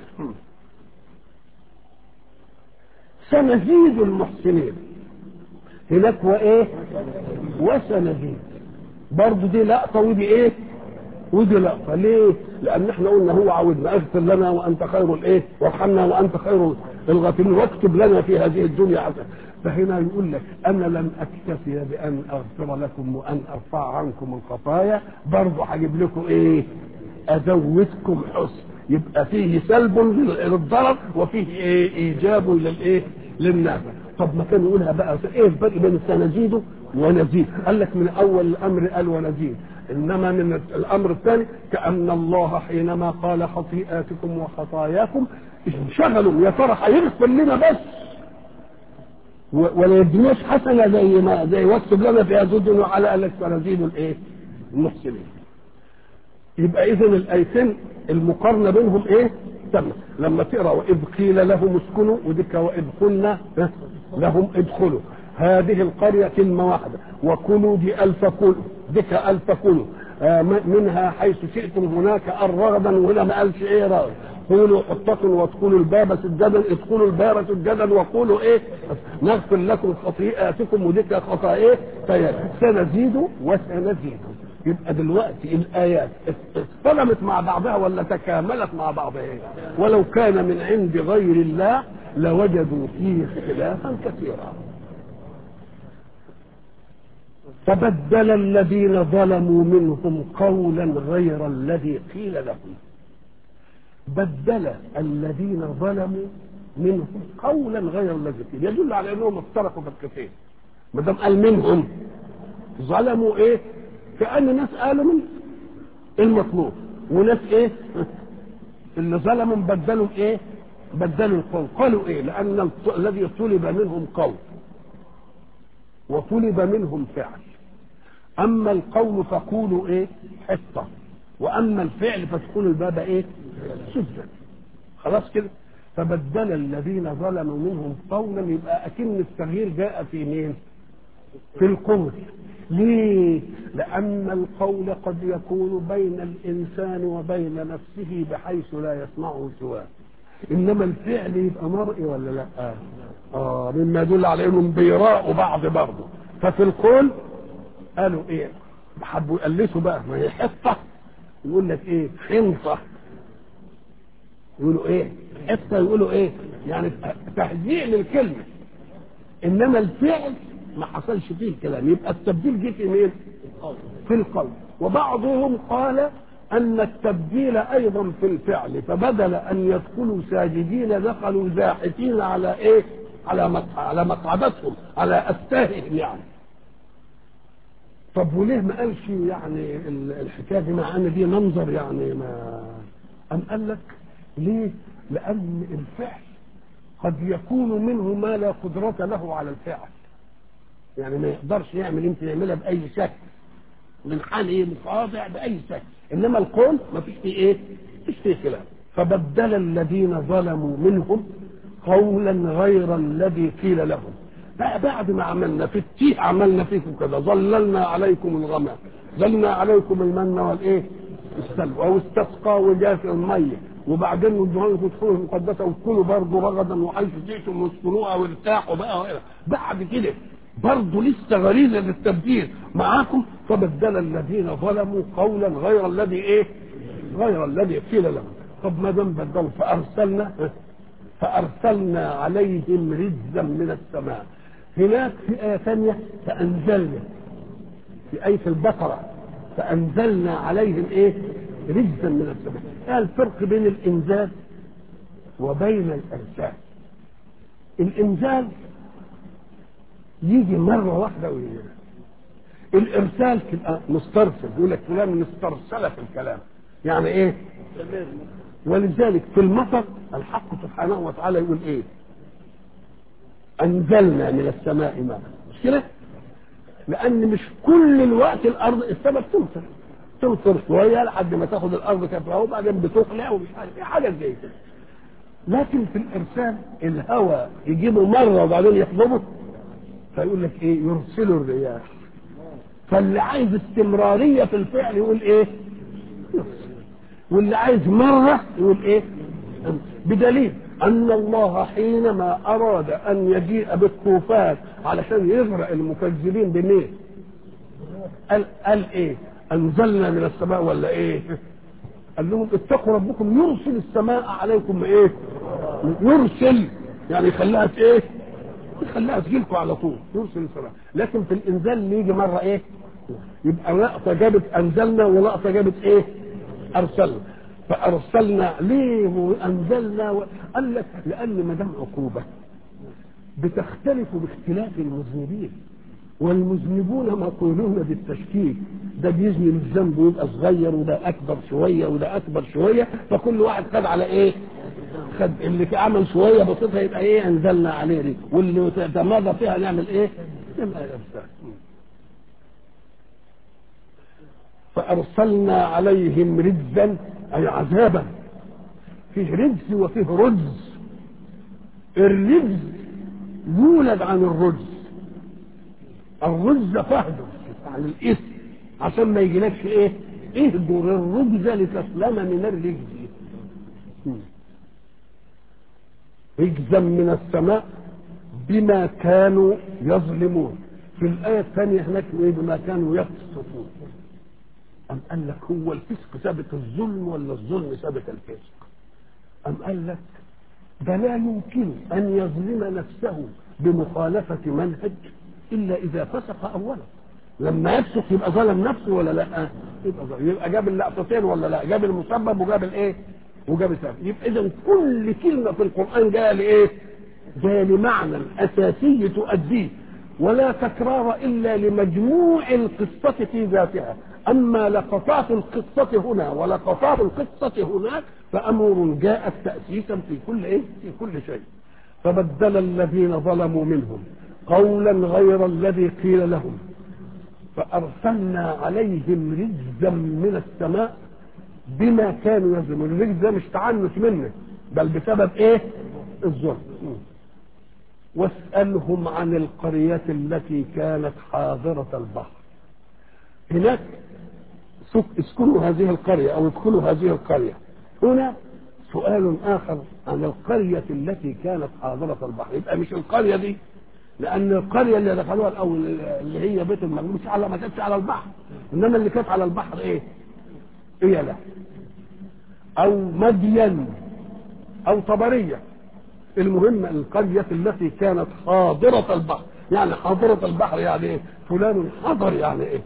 سنزيد المحسنين هناك وايه وسنزيد برضه دي لقطه ودي ايه ودي لقطه ليه لان احنا قلنا هو عودنا اغفر لنا وانت خير الايه وارحمنا وانت خير الغافلين واكتب لنا في هذه الدنيا حسنه فهنا يقول لك انا لم اكتفي بان اغفر لكم وان ارفع عنكم الخطايا برضه هجيب لكم ايه ازودكم حسن يبقى فيه سلب للضرر وفيه ايه ايجاب للايه للنعمه طب ما كان يقولها بقى ايه الفرق بين سنزيده ونزيد قال لك من اول الامر قال ونزيد انما من الامر الثاني كان الله حينما قال خطيئاتكم وخطاياكم انشغلوا يا ترى هيغفر لنا بس ولا يديناش حسنه زي ما زي واكتب لنا في هذه الدنيا على قال لك سنزيد الايه؟ المحسنين. يبقى اذا الايتين المقارنه بينهم ايه؟ تم لما تقرا واذ قيل لهم اسكنوا وديك واذ قلنا لهم ادخلوا هذه القريه كلمه واحده وكلوا دي الف كلوا ديك الف كلوا آه منها حيث شئتم هناك الرغدا وهنا ما قالش ايه رغد قولوا حطة وادخلوا الباب سجدا ادخلوا الباب سجدا وقولوا ايه نغفر لكم خطيئاتكم وديك خطايا ايه سنزيد وسنزيد يبقى دلوقتي الايات اصطدمت مع بعضها ولا تكاملت مع بعضها ولو كان من عند غير الله لوجدوا فيه اختلافا كثيرا فبدل الذين ظلموا منهم قولا غير الذي قيل لهم بدل الذين ظلموا منهم قولا غير الذي قيل يدل على انهم افترقوا في الكثير ما دام قال منهم ظلموا ايه كان ناس قالوا من المطلوب وناس ايه اللي ظلموا بدلوا ايه بدلوا القول قالوا ايه لان الذي طلب منهم قول وطلب منهم فعل اما القول فقولوا ايه حصه واما الفعل فتكون الباب ايه سجدا خلاص كده فبدل الذين ظلموا منهم قولا يبقى اكن التغيير جاء في مين في القول ليه لان القول قد يكون بين الانسان وبين نفسه بحيث لا يسمعه سواه انما الفعل يبقى مرئي ولا لا اه مما يدل على انهم بيراءوا بعض برضه ففي القول قالوا ايه حبوا يقلسوا بقى ما هي حصه يقول لك ايه حنطه يقولوا ايه حصه يقولوا ايه يعني تهزيء للكلمه انما الفعل ما حصلش فيه الكلام يبقى التبديل جه في مين في القول وبعضهم قال ان التبديل ايضا في الفعل فبدل ان يدخلوا ساجدين دخلوا زاحفين على ايه على مق- على مقعدتهم على استاههم يعني طب وليه ما قالش يعني ال- الحكايه دي مع ان دي منظر يعني ما ام قال لك ليه لان الفعل قد يكون منه ما لا قدرة له على الفعل يعني ما يقدرش يعمل يمكن يعملها بأي شكل منحني مخاضع بأي شكل إنما القول ما فيش فيه إيه؟ فيش فيه خلاف فبدل الذين ظلموا منهم قولا غير الذي قيل لهم بقى بعد ما عملنا في التيه عملنا فيكم كذا ظللنا عليكم الغمام ظلنا عليكم المن والايه السلوى واستسقى وجاء الميه وبعدين ادوها لكم ادخلوا المقدسه وادخلوا برضه رغدا وحيث جئتم واسكنوها وارتاحوا بقى بعد كده برضه لسه غريزه للتبديل معاكم فبدل الذين ظلموا قولا غير الذي ايه؟ غير الذي قيل لهم طب ما دام بدلوا فارسلنا فارسلنا عليهم رجزا من السماء هناك في ايه ثانيه فانزلنا في ايه البقره فانزلنا عليهم ايه؟ رجزا من السماء ايه الفرق بين الانزال وبين الارسال الانزال يجي مره واحده ويجي الارسال تبقى مسترسل يقول لك فلان مسترسله في الكلام يعني ايه ولذلك في المطر الحق سبحانه وتعالى يقول ايه انزلنا من السماء ماء مش كده لان مش كل الوقت الارض السماء بتمطر تمطر شويه لحد ما تاخد الارض كفاها وبعدين بتقلع ومش عارف ايه حاجه زي كده لكن في الارسال الهواء يجيبه مره وبعدين يحضنه فيقول لك ايه يرسل الرياح فاللي عايز استمراريه في الفعل يقول ايه يرسل واللي عايز مره يقول ايه بدليل ان الله حينما اراد ان يجيء بالطوفان علشان يغرق المكذبين بمين قال قال ايه انزلنا من السماء ولا ايه قال لهم اتقوا ربكم يرسل السماء عليكم ايه يرسل يعني يخليها ايه يخليها تجيلكم على طول يرسل السماء لكن في الانزال اللي يجي مره ايه يبقى لقطه جابت انزلنا ولقطه جابت ايه ارسلنا فارسلنا ليه وانزلنا و... قال لك لان ما دام عقوبه بتختلف باختلاف المذنبين والمذنبون مقولون بالتشكيك ده بيزني الذنب ويبقى صغير وده اكبر شويه وده اكبر شويه فكل واحد خد على ايه؟ خد اللي عمل شويه بسيطه يبقى ايه انزلنا عليه دي واللي تماضى فيها نعمل ايه؟ نعمل ارسال فارسلنا عليهم رجزا اي عذابا فيه رجز وفيه رجز الرجز يولد عن الرجز الرجز فهده عن الاسم عشان ما يجيلكش ايه اهدر الرجز لتسلم من الرجز رجزا من السماء بما كانوا يظلمون في الآية الثانية هناك إيه بما كانوا يفسقون أم قال لك هو الفسق سابق الظلم ولا الظلم سابق الفسق أم قال لك ده لا يمكن أن يظلم نفسه بمخالفة منهج إلا إذا فسق أولا لما يفسق يبقى ظلم نفسه ولا لا يبقى ظلم يبقى جاب اللقطتين ولا لا جاب المسبب وجاب الايه وجاب السبب يبقى اذا كل كلمه في القران جايه لايه جايه لمعنى اساسي تؤديه ولا تكرار الا لمجموع القصه في ذاتها اما لقطات القصه هنا ولقطات القصه هناك فامر جاءت تاسيسا في كل ايه في كل شيء فبدل الذين ظلموا منهم قولا غير الذي قيل لهم فارسلنا عليهم رجزا من السماء بما كانوا يظلمون الرجز ده مش تعنت منه بل بسبب ايه الظلم واسألهم عن القرية التي كانت حاضرة البحر هناك اسكنوا هذه القرية أو ادخلوا هذه القرية هنا سؤال آخر عن القرية التي كانت حاضرة البحر يبقى مش القرية دي لأن القرية اللي دخلوها الأول اللي هي بيت المغلوب مش على ما كانتش على البحر إنما اللي كانت على البحر إيه؟ إيلة أو مدين أو طبرية المهم القرية التي كانت حاضرة البحر يعني حاضرة البحر يعني ايه فلان حضر يعني ايه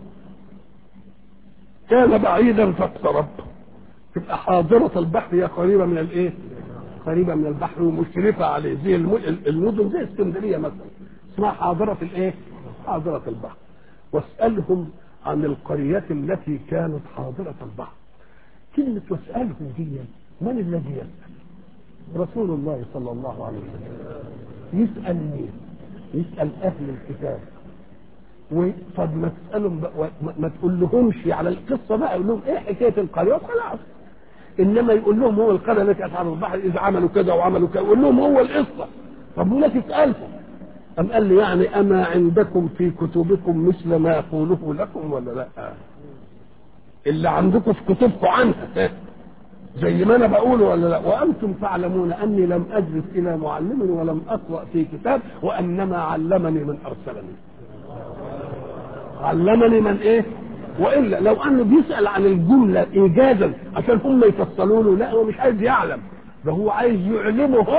كان بعيدا فاقترب تبقى حاضرة البحر هي قريبة من الايه قريبة من البحر ومشرفة عليه زي المدن زي اسكندرية مثلا اسمها حاضرة الايه حاضرة البحر واسألهم عن القرية التي كانت حاضرة البحر كلمة واسألهم دي من الذي يسأل رسول الله صلى الله عليه وسلم يسأل مين يسأل أهل الكتاب وطب ما تسألهم ما تقول لهمش على القصة بقى يقول لهم ايه حكاية القرية خلاص انما يقول لهم هو القرية التي اصحاب البحر اذا عملوا كذا وعملوا كذا يقول لهم هو القصة طب ولا تسألهم أم قال لي يعني أما عندكم في كتبكم مثل ما يقوله لكم ولا لا اللي عندكم في كتبكم عنها زي ما انا بقول ولا لا وانتم تعلمون اني لم اجلس الى معلم ولم اقرا في كتاب وانما علمني من ارسلني علمني من ايه والا لو انه بيسال عن الجمله ايجازا عشان هم يفصلوا له لا هو مش عايز يعلم ده هو عايز يعلمهم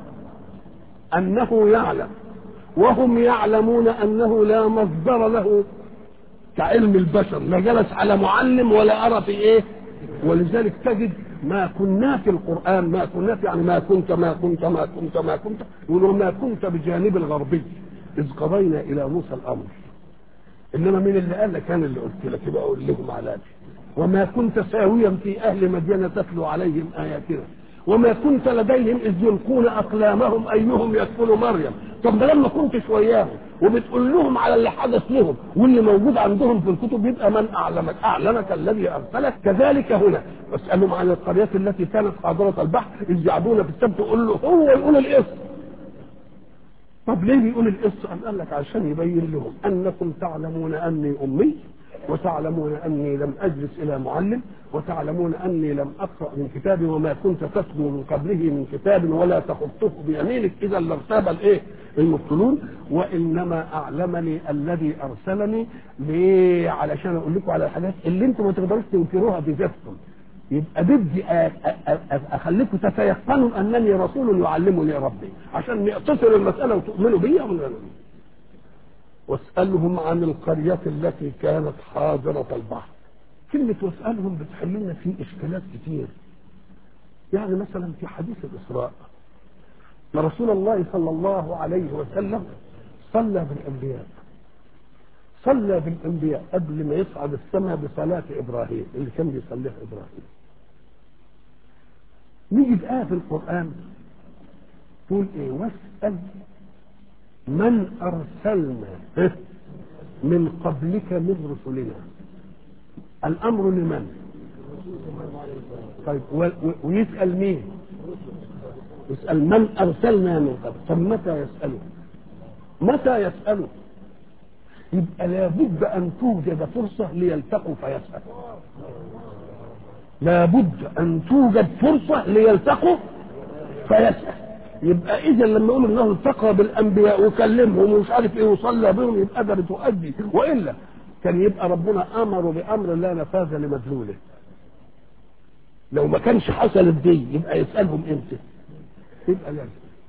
انه يعلم وهم يعلمون انه لا مصدر له كعلم البشر لا جلس على معلم ولا ارى في ايه ولذلك تجد ما كنا في القرآن ما كنا يعني ما كنت ما كنت ما كنت ما كنت يقولوا ما كنت بجانب الغربي إذ قضينا إلى موسى الأمر إنما من اللي قال لك أنا اللي قلت لك يبقى أقول لهم على وما كنت ساويا في أهل مدينة تتلو عليهم آياتنا وما كنت لديهم إذ يلقون أقلامهم أيهم يكفل مريم طب ده لما كنت وياهم وبتقول لهم على اللي حدث لهم واللي موجود عندهم في الكتب يبقى من أعلمك أعلمك الذي أرسلك كذلك هنا واسألهم عن القرية التي كانت حاضرة البحر إذ يعدون في السبت يقول له هو يقول الاسم طب ليه بيقول القصة؟ أم قال لك عشان يبين لهم أنكم تعلمون أني أمي وتعلمون أني لم أجلس إلى معلم وتعلمون أني لم أقرأ من كتابي وما كنت تتلو من قبله من كتاب ولا تخطه بيمينك إذا لارتاب الإيه؟ المبطلون وإنما أعلمني الذي أرسلني ليه؟ علشان أقول لكم على الحاجات اللي أنتم ما تقدروش تنكروها بذاتكم يبقى بدي اخليكم تتيقنوا انني رسول يعلمني ربي عشان نقتصر المساله وتؤمنوا بي ومن واسالهم عن القريه التي كانت حاضره البحر كلمه واسالهم بتحل لنا في اشكالات كتير يعني مثلا في حديث الاسراء رسول الله صلى الله عليه وسلم صلى بالانبياء صلى بالانبياء قبل ما يصعد السماء بصلاه ابراهيم اللي كان بيصليها ابراهيم نيجي آية في القرآن تقول إيه واسأل من أرسلنا من قبلك من رسلنا الأمر لمن طيب ويسأل مين يسأل من أرسلنا من قبل طب متى يسأله متى يسأله يبقى لابد أن توجد فرصة ليلتقوا فيسأل لابد ان توجد فرصه ليلتقوا فيسال يبقى اذا لما يقول انه التقى بالانبياء وكلمهم ومش عارف ايه وصلى بهم يبقى ده بتؤدي والا كان يبقى ربنا امر بامر لا نفاذ لمدلوله لو ما كانش حصل دي يبقى يسالهم امتى يبقى لازم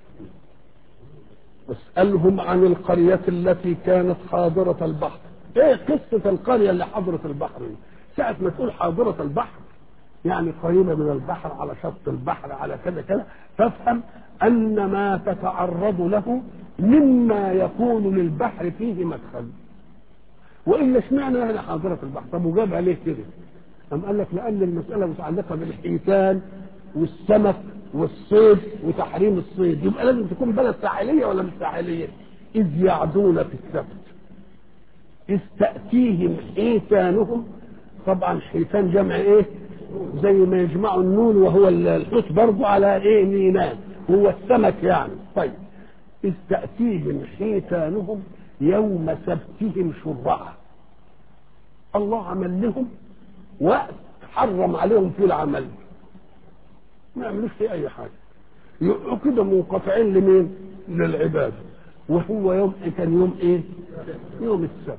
واسالهم عن القريه التي كانت حاضره البحر ايه قصه القريه اللي حضرت البحر دي ساعه ما تقول حاضره البحر يعني قريبة من البحر على شط البحر على كذا كذا فافهم أن ما تتعرض له مما يكون للبحر فيه مدخل وإلا اشمعنى هنا حاضرة البحر طب وجابها ليه كده أم قال لك لأن المسألة متعلقة بالحيتان والسمك والصيد وتحريم الصيد يبقى لازم تكون بلد ساحلية ولا مش ساحلية إذ يعدون في السبت إذ تأتيهم حيتانهم طبعا حيتان جمع إيه زي ما يجمعوا النون وهو الحوت برضه على ايه ميناء هو السمك يعني طيب إذ تأتيهم حيتانهم يوم سبتهم شرعا الله عمل لهم وقت حرم عليهم فيه العمل ما يعملوش فيه أي حاجة يبقوا كده منقطعين لمين؟ للعباد وهو يوم كان يوم ايه؟ يوم السبت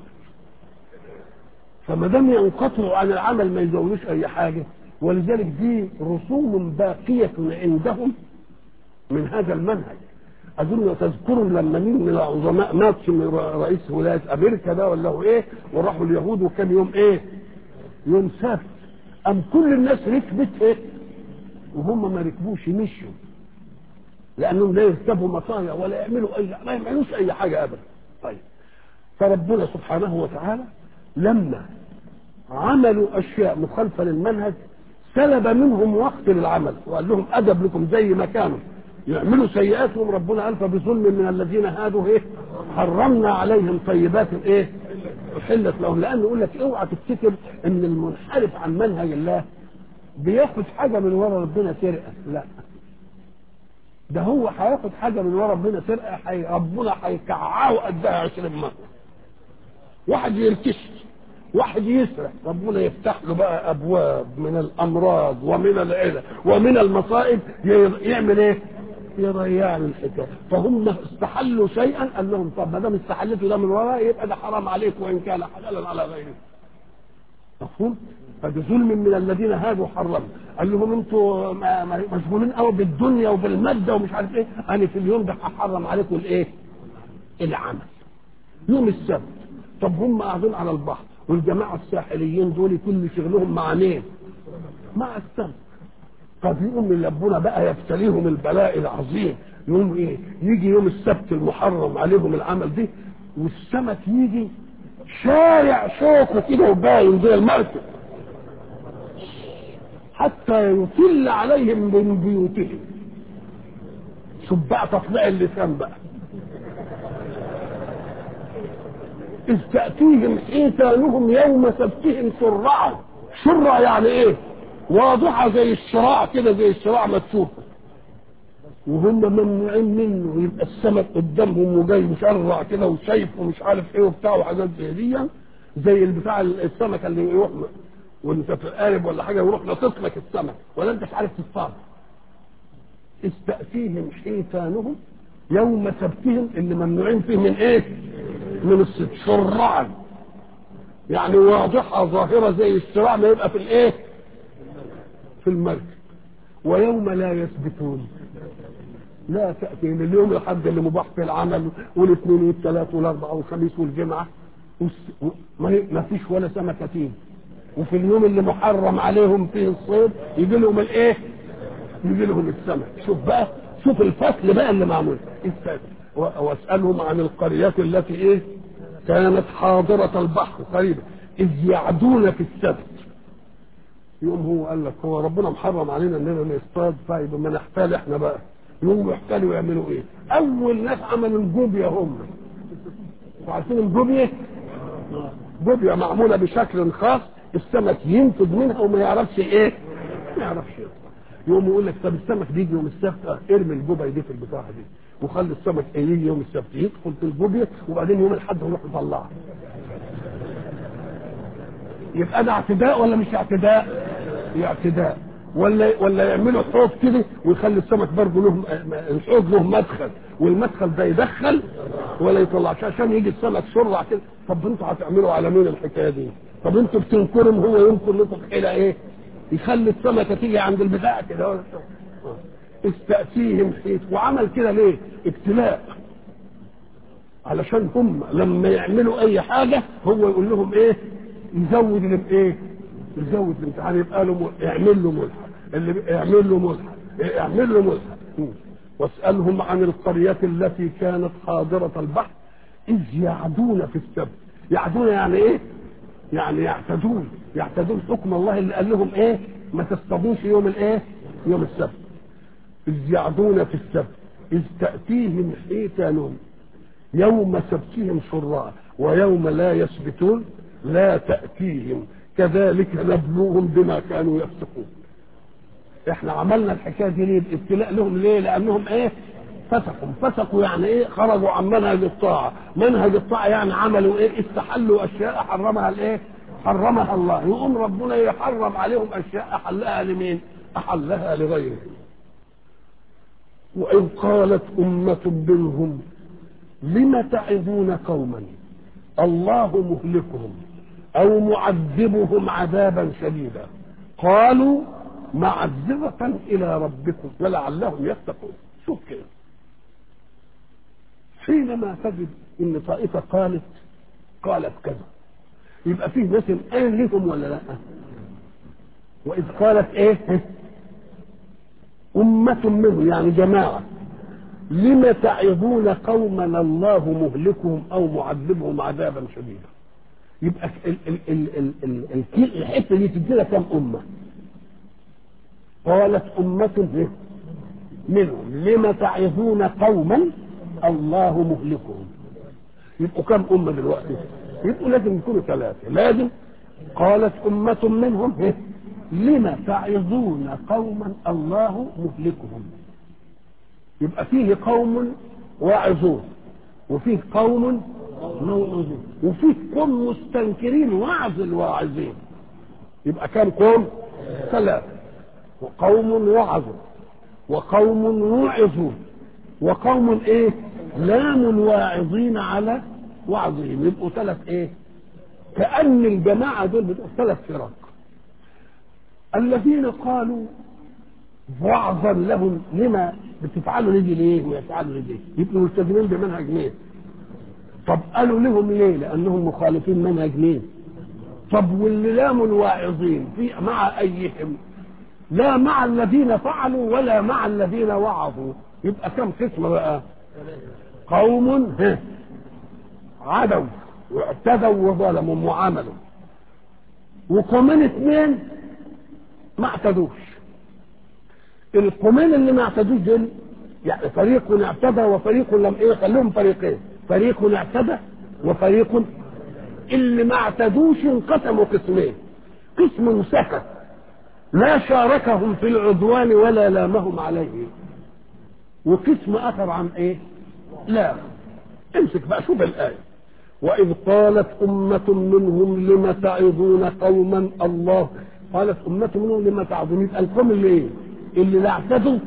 فما دام ينقطعوا عن العمل ما يزودوش اي حاجه ولذلك دي رسوم باقيه عندهم من هذا المنهج اظن تذكروا لما مين من العظماء مات من رئيس ولايه امريكا ده ولا هو ايه وراحوا اليهود وكان يوم ايه؟ يوم سبت ام كل الناس ركبت ايه؟ وهم ما ركبوش مشوا لانهم لا يركبوا مطايا ولا يعملوا اي ما يعملوش اي حاجه ابدا طيب فربنا سبحانه وتعالى لما عملوا اشياء مخالفه للمنهج سلب منهم وقت للعمل وقال لهم ادب لكم زي ما كانوا يعملوا سيئاتهم ربنا قال فبظلم من الذين هادوا ايه حرمنا عليهم طيبات ايه احلت لهم لانه يقول لك اوعى تفتكر ان المنحرف عن منهج الله بياخد حاجه من ورا ربنا سرقه لا ده هو هياخد حاجه من ورا ربنا سرقه حي ربنا هيكععه قدها 20 مره واحد يرتشي واحد يسرق ربنا يفتح له بقى ابواب من الامراض ومن العلل ومن المصائب يعمل ايه؟ يضيع الحكايه فهم استحلوا شيئا قال لهم طب ما دام استحلتوا ده من وراء يبقى ده حرام عليكم وان كان حلالا على غيره مفهوم؟ فده ظلم من الذين هادوا حرموا قال لهم انتوا مشغولين قوي بالدنيا وبالماده ومش عارف ايه انا في اليوم ده هحرم عليكم الايه؟ العمل يوم السبت طب هم قاعدين على البحر والجماعه الساحليين دول كل شغلهم مع مين؟ مع السمك طب يقوم ربنا بقى يبتليهم البلاء العظيم يوم ايه؟ يجي يوم السبت المحرم عليهم العمل دي والسمك يجي شارع شوكه كده وباين زي المركب حتى يطل عليهم من بيوتهم شوف بقى تطلع اللسان بقى إذ تأتيهم حيتانهم يوم سبتهم شرعا شرع يعني إيه؟ واضحة زي الشراع كده زي الشراع ما تشوفه وهم ممنوعين منه يبقى السمك قدامهم وجاي مشرع كده وشايف ومش عارف ايه وبتاع وحاجات زي دي زي البتاع السمك اللي يروح وانت في القارب ولا حاجه يروح لطس لك السمك ولا انت مش عارف تصطاد إذ تأتيهم حيتانهم يوم سبتهم اللي ممنوعين فيه من ايه؟ من الست شرعا يعني واضحة ظاهرة زي الشراع ما يبقى في الايه؟ في المركب ويوم لا يثبتون لا تأتي من اليوم الحد اللي مباح في العمل والاثنين والثلاث والاربعاء والخميس والجمعة ما فيش ولا سمكة تيجي وفي اليوم اللي محرم عليهم فيه الصيد يجي لهم الايه؟ يجي لهم السمك شوف بقى شوف الفصل بقى اللي معمول واسالهم عن القريات التي ايه كانت حاضرة البحر قريبا اذ يعدون في السبت يقوم هو قال لك هو ربنا محرم علينا اننا نصطاد طيب ما نحتال احنا بقى يقوموا يحتالوا يعملوا ايه؟ اول ناس عملوا الجوبيا هم وعارفين الجوبيا؟ جوبيا معموله بشكل خاص السمك ينفذ منها وما يعرفش ايه؟ ما يعرفش ايه يقوم يقول لك طب السمك بيجي يوم السبت اه ارمي الجوبه دي في البتاعه دي وخلي السمك يجي يوم السبت يدخل في الجوبيه وبعدين يوم الاحد نروح نطلعه يبقى ده اعتداء ولا مش اعتداء؟ اعتداء ولا ولا يعملوا حوض كده ويخلي السمك برضه له الحوض له مدخل والمدخل ده يدخل ولا يطلعش عشان يجي السمك سرعه كده طب انتوا هتعملوا على مين الحكايه دي؟ طب انتوا بتنكرم هو ينكر لكم حيله ايه؟ يخلي السمكه تيجي عند البتاع كده استأتيهم حيث وعمل كده ليه؟ ابتلاء علشان هم لما يعملوا اي حاجه هو يقول لهم ايه؟ يزود الايه؟ يزود الامتحان يبقى له اعمل له ملحق اللي اعمل له ملحق اعمل له ملحق واسالهم عن القريه التي كانت حاضره البحر اذ يعدون في السبت يعدون يعني ايه؟ يعني يعتدون يعتدون حكم الله اللي قال لهم ايه؟ ما تصطادوش يوم الايه؟ يوم السبت إذ يعدون في السبت إذ تأتيهم حيتانهم يوم سبتهم شراء ويوم لا يسبتون لا تأتيهم كذلك نبلوهم بما كانوا يفسقون احنا عملنا الحكايه دي ليه ابتلاء لهم ليه لانهم ايه فسقوا فسقوا يعني ايه خرجوا عن منهج الطاعه منهج الطاعه يعني عملوا ايه استحلوا اشياء حرمها الايه حرمها الله يقوم ربنا يحرم عليهم اشياء احلها لمين احلها لغيره وإذ قالت أمة منهم لم تعظون قوما الله مهلكهم أو معذبهم عذابا شديدا قالوا معذرة إلى ربكم ولعلهم يتقون شوف كده حينما تجد إن طائفة قالت قالت كذا يبقى فيه ناس قال لهم ولا لا وإذ قالت إيه أمة منهم يعني جماعة لم تعظون قوما الله مهلكهم أو معذبهم عذابا شديدا يبقى ال ال ال ال ال ال الحتة دي تدينا كم أمة قالت أمة منهم لم تعظون قوما الله مهلكهم يبقوا كم أمة دلوقتي يبقوا لازم يكونوا ثلاثة لازم قالت أمة منهم لم تعظون قوما الله مهلكهم يبقى فيه قوم واعظون وفيه قوم موعظون وفيه قوم مستنكرين وعظ الواعظين يبقى كم قوم ثلاثة وقوم وعظوا وقوم موعظون وقوم ايه لام واعظين على وعظهم يبقوا ثلاث ايه كأن الجماعة دول بتبقوا ثلاث فرق الذين قالوا وعظا لهم لما بتفعلوا ليه ليه ويفعلوا ليه يبقوا ملتزمين بمنهج مين طب قالوا لهم ليه لانهم مخالفين منهج مين طب واللي لاموا الواعظين في مع ايهم لا مع الذين فعلوا ولا مع الذين وعظوا يبقى كم قسم بقى قوم عدوا واعتدوا وظلموا وعملوا وقومين اثنين ما اعتدوش القومين اللي ما اعتدوش دول يعني فريق اعتدى وفريق لم ايه خليهم فريقين فريق اعتدى وفريق اللي ما اعتدوش انقسموا قسمين قسم سكت لا شاركهم في العدوان ولا لامهم عليه وقسم اخر عن ايه لا امسك بقى شوف الايه واذ قالت امه منهم لم تعظون قوما الله قالت امه منهم لم تعظون يبقى القوم اللي ايه اللي لا اعتدوا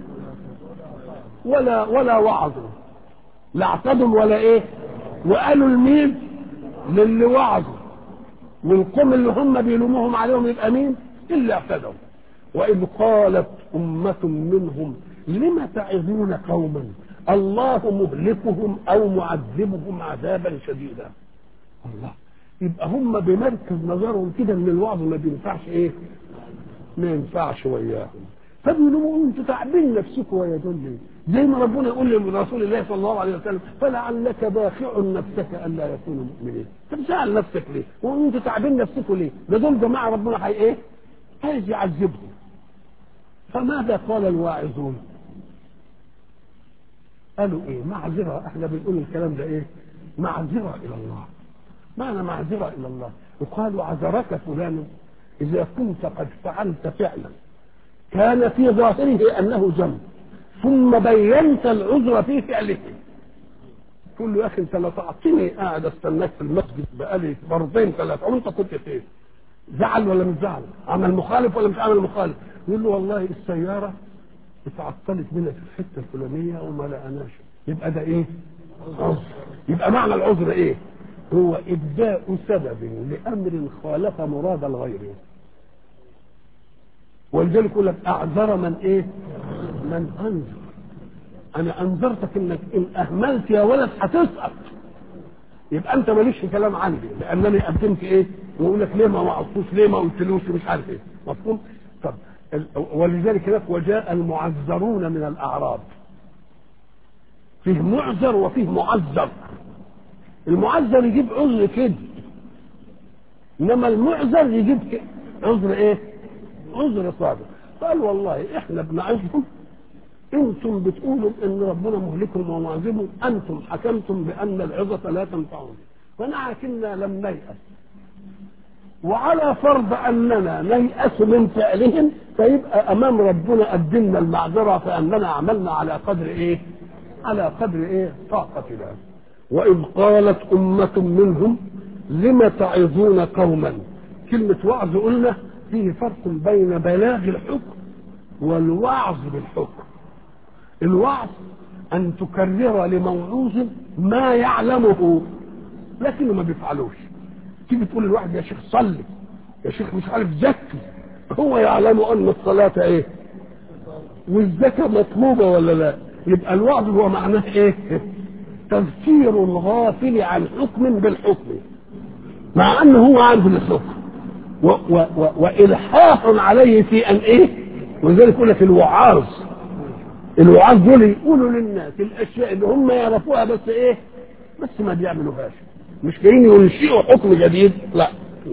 ولا ولا وعظوا لا اعتدوا ولا ايه وقالوا لمين للي وعظوا والقوم اللي هم بيلوموهم عليهم يبقى مين اللي اعتدوا واذ قالت امه منهم لم تعظون قوما الله مهلكهم او معذبهم عذابا شديدا الله يبقى هم بمركز نظرهم كده ان الوعظ ما بينفعش ايه ما ينفعش وياهم فبيقولوا انتوا تعبين نفسكم ويا دول ليه؟ زي ما ربنا يقول لرسول الله صلى الله عليه وسلم فلعلك باخع نفسك الا يكونوا مؤمنين طب سأل نفسك ليه؟ وانتوا تعبين نفسكم ليه؟ ده دول جماعه ربنا هي ايه؟ عايز يعذبهم فماذا قال الواعظون؟ قالوا ايه؟ معذره احنا بنقول الكلام ده ايه؟ معذره الى الله معنى معذره الى الله وقالوا عذرك فلان اذا كنت قد فعلت فعلا كان في ظاهره انه ذنب ثم بينت العذر في فعله تقول له يا اخي انت لا تعطيني قاعد استناك في المسجد بقالي مرتين ثلاثه وانت كنت فين؟ زعل ولا مش زعل؟ عمل مخالف ولا مش عمل مخالف؟ يقول له والله السياره اتعطلت منها في الحته الفلانيه وما لقناش يبقى ده ايه؟ عذر يبقى معنى العذر ايه؟ هو ابداء سبب لامر خالف مراد الغير ولذلك يقول لك اعذر من ايه؟ من انذر انا انذرتك انك ان اهملت يا ولد هتسقط يبقى انت ماليش في كلام عندي لانني قدمت ايه؟ ويقول لك ليه ما وعظتوش ليه ما قلتلوش مش عارف ايه مفهوم؟ طب ولذلك هناك وجاء المعذرون من الاعراب فيه معذر وفيه معذر المعذر يجيب عذر كده انما المعذر يجيب عذر ايه؟ عذر صادق قال والله احنا بنعظهم انتم بتقولوا ان ربنا مهلكهم ومعذبهم انتم حكمتم بان العظه لا تنفعهم ولكننا لم نيأس وعلى فرض اننا نيأس من فعلهم فيبقى امام ربنا قدمنا المعذره فاننا عملنا على قدر ايه؟ على قدر ايه طاقتنا واذ قالت امه منهم لم تعظون قوما كلمه وعظ قلنا فيه فرق بين بلاغ الحكم والوعظ بالحكم الوعظ ان تكرر لموعوظ ما يعلمه لكنه ما بيفعلوش تيجي تقول للواحد يا شيخ صلي يا شيخ مش عارف زكي هو يعلم ان الصلاه ايه والزكاه مطلوبه ولا لا يبقى الوعظ هو معناه ايه تذكير الغافل عن حكم بالحكم مع انه هو عارف الحكم و و و والحاح عليه في ان ايه ولذلك يقول لك الوعاظ الوعاظ دول يقولوا للناس الاشياء اللي هم يعرفوها بس ايه بس ما بيعملوهاش مش جايين ينشئوا حكم جديد لا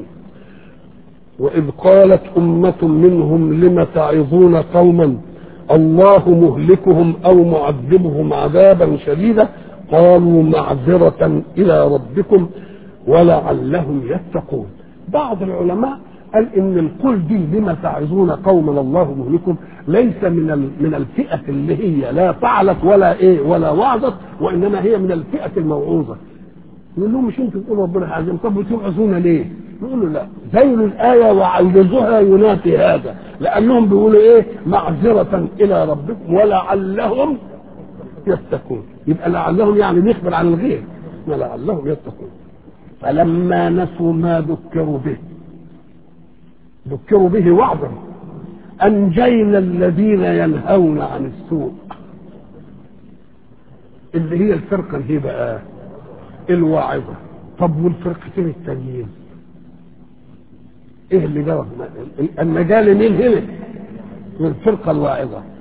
وإذ قالت أمة منهم لم تعظون قوما الله مهلكهم أو معذبهم عذابا شديدا قالوا معذرة إلى ربكم ولعلهم يتقون بعض العلماء قال ان القول دي لما تعظون قوما الله مهلكهم ليس من من الفئه اللي هي لا فعلت ولا ايه ولا وعظت وانما هي من الفئه الموعوظه يقول لهم مش انتوا تقولوا ربنا عظيم طب بتوعظونا ليه؟ يقولوا لا زينوا الايه وعوجزوها ينافي هذا لانهم بيقولوا ايه معذره الى ربكم ولعلهم يتقون يبقى لعلهم يعني نخبر عن الغير ولعلهم يتقون فلما نسوا ما ذكروا به ذكروا به وعظا انجينا الذين ينهون عن السوء اللي هي الفرقه اللي هي بقى الواعظه طب والفرقتين التانيين ايه اللي جرى النجاه لمين هنا للفرقه الواعظه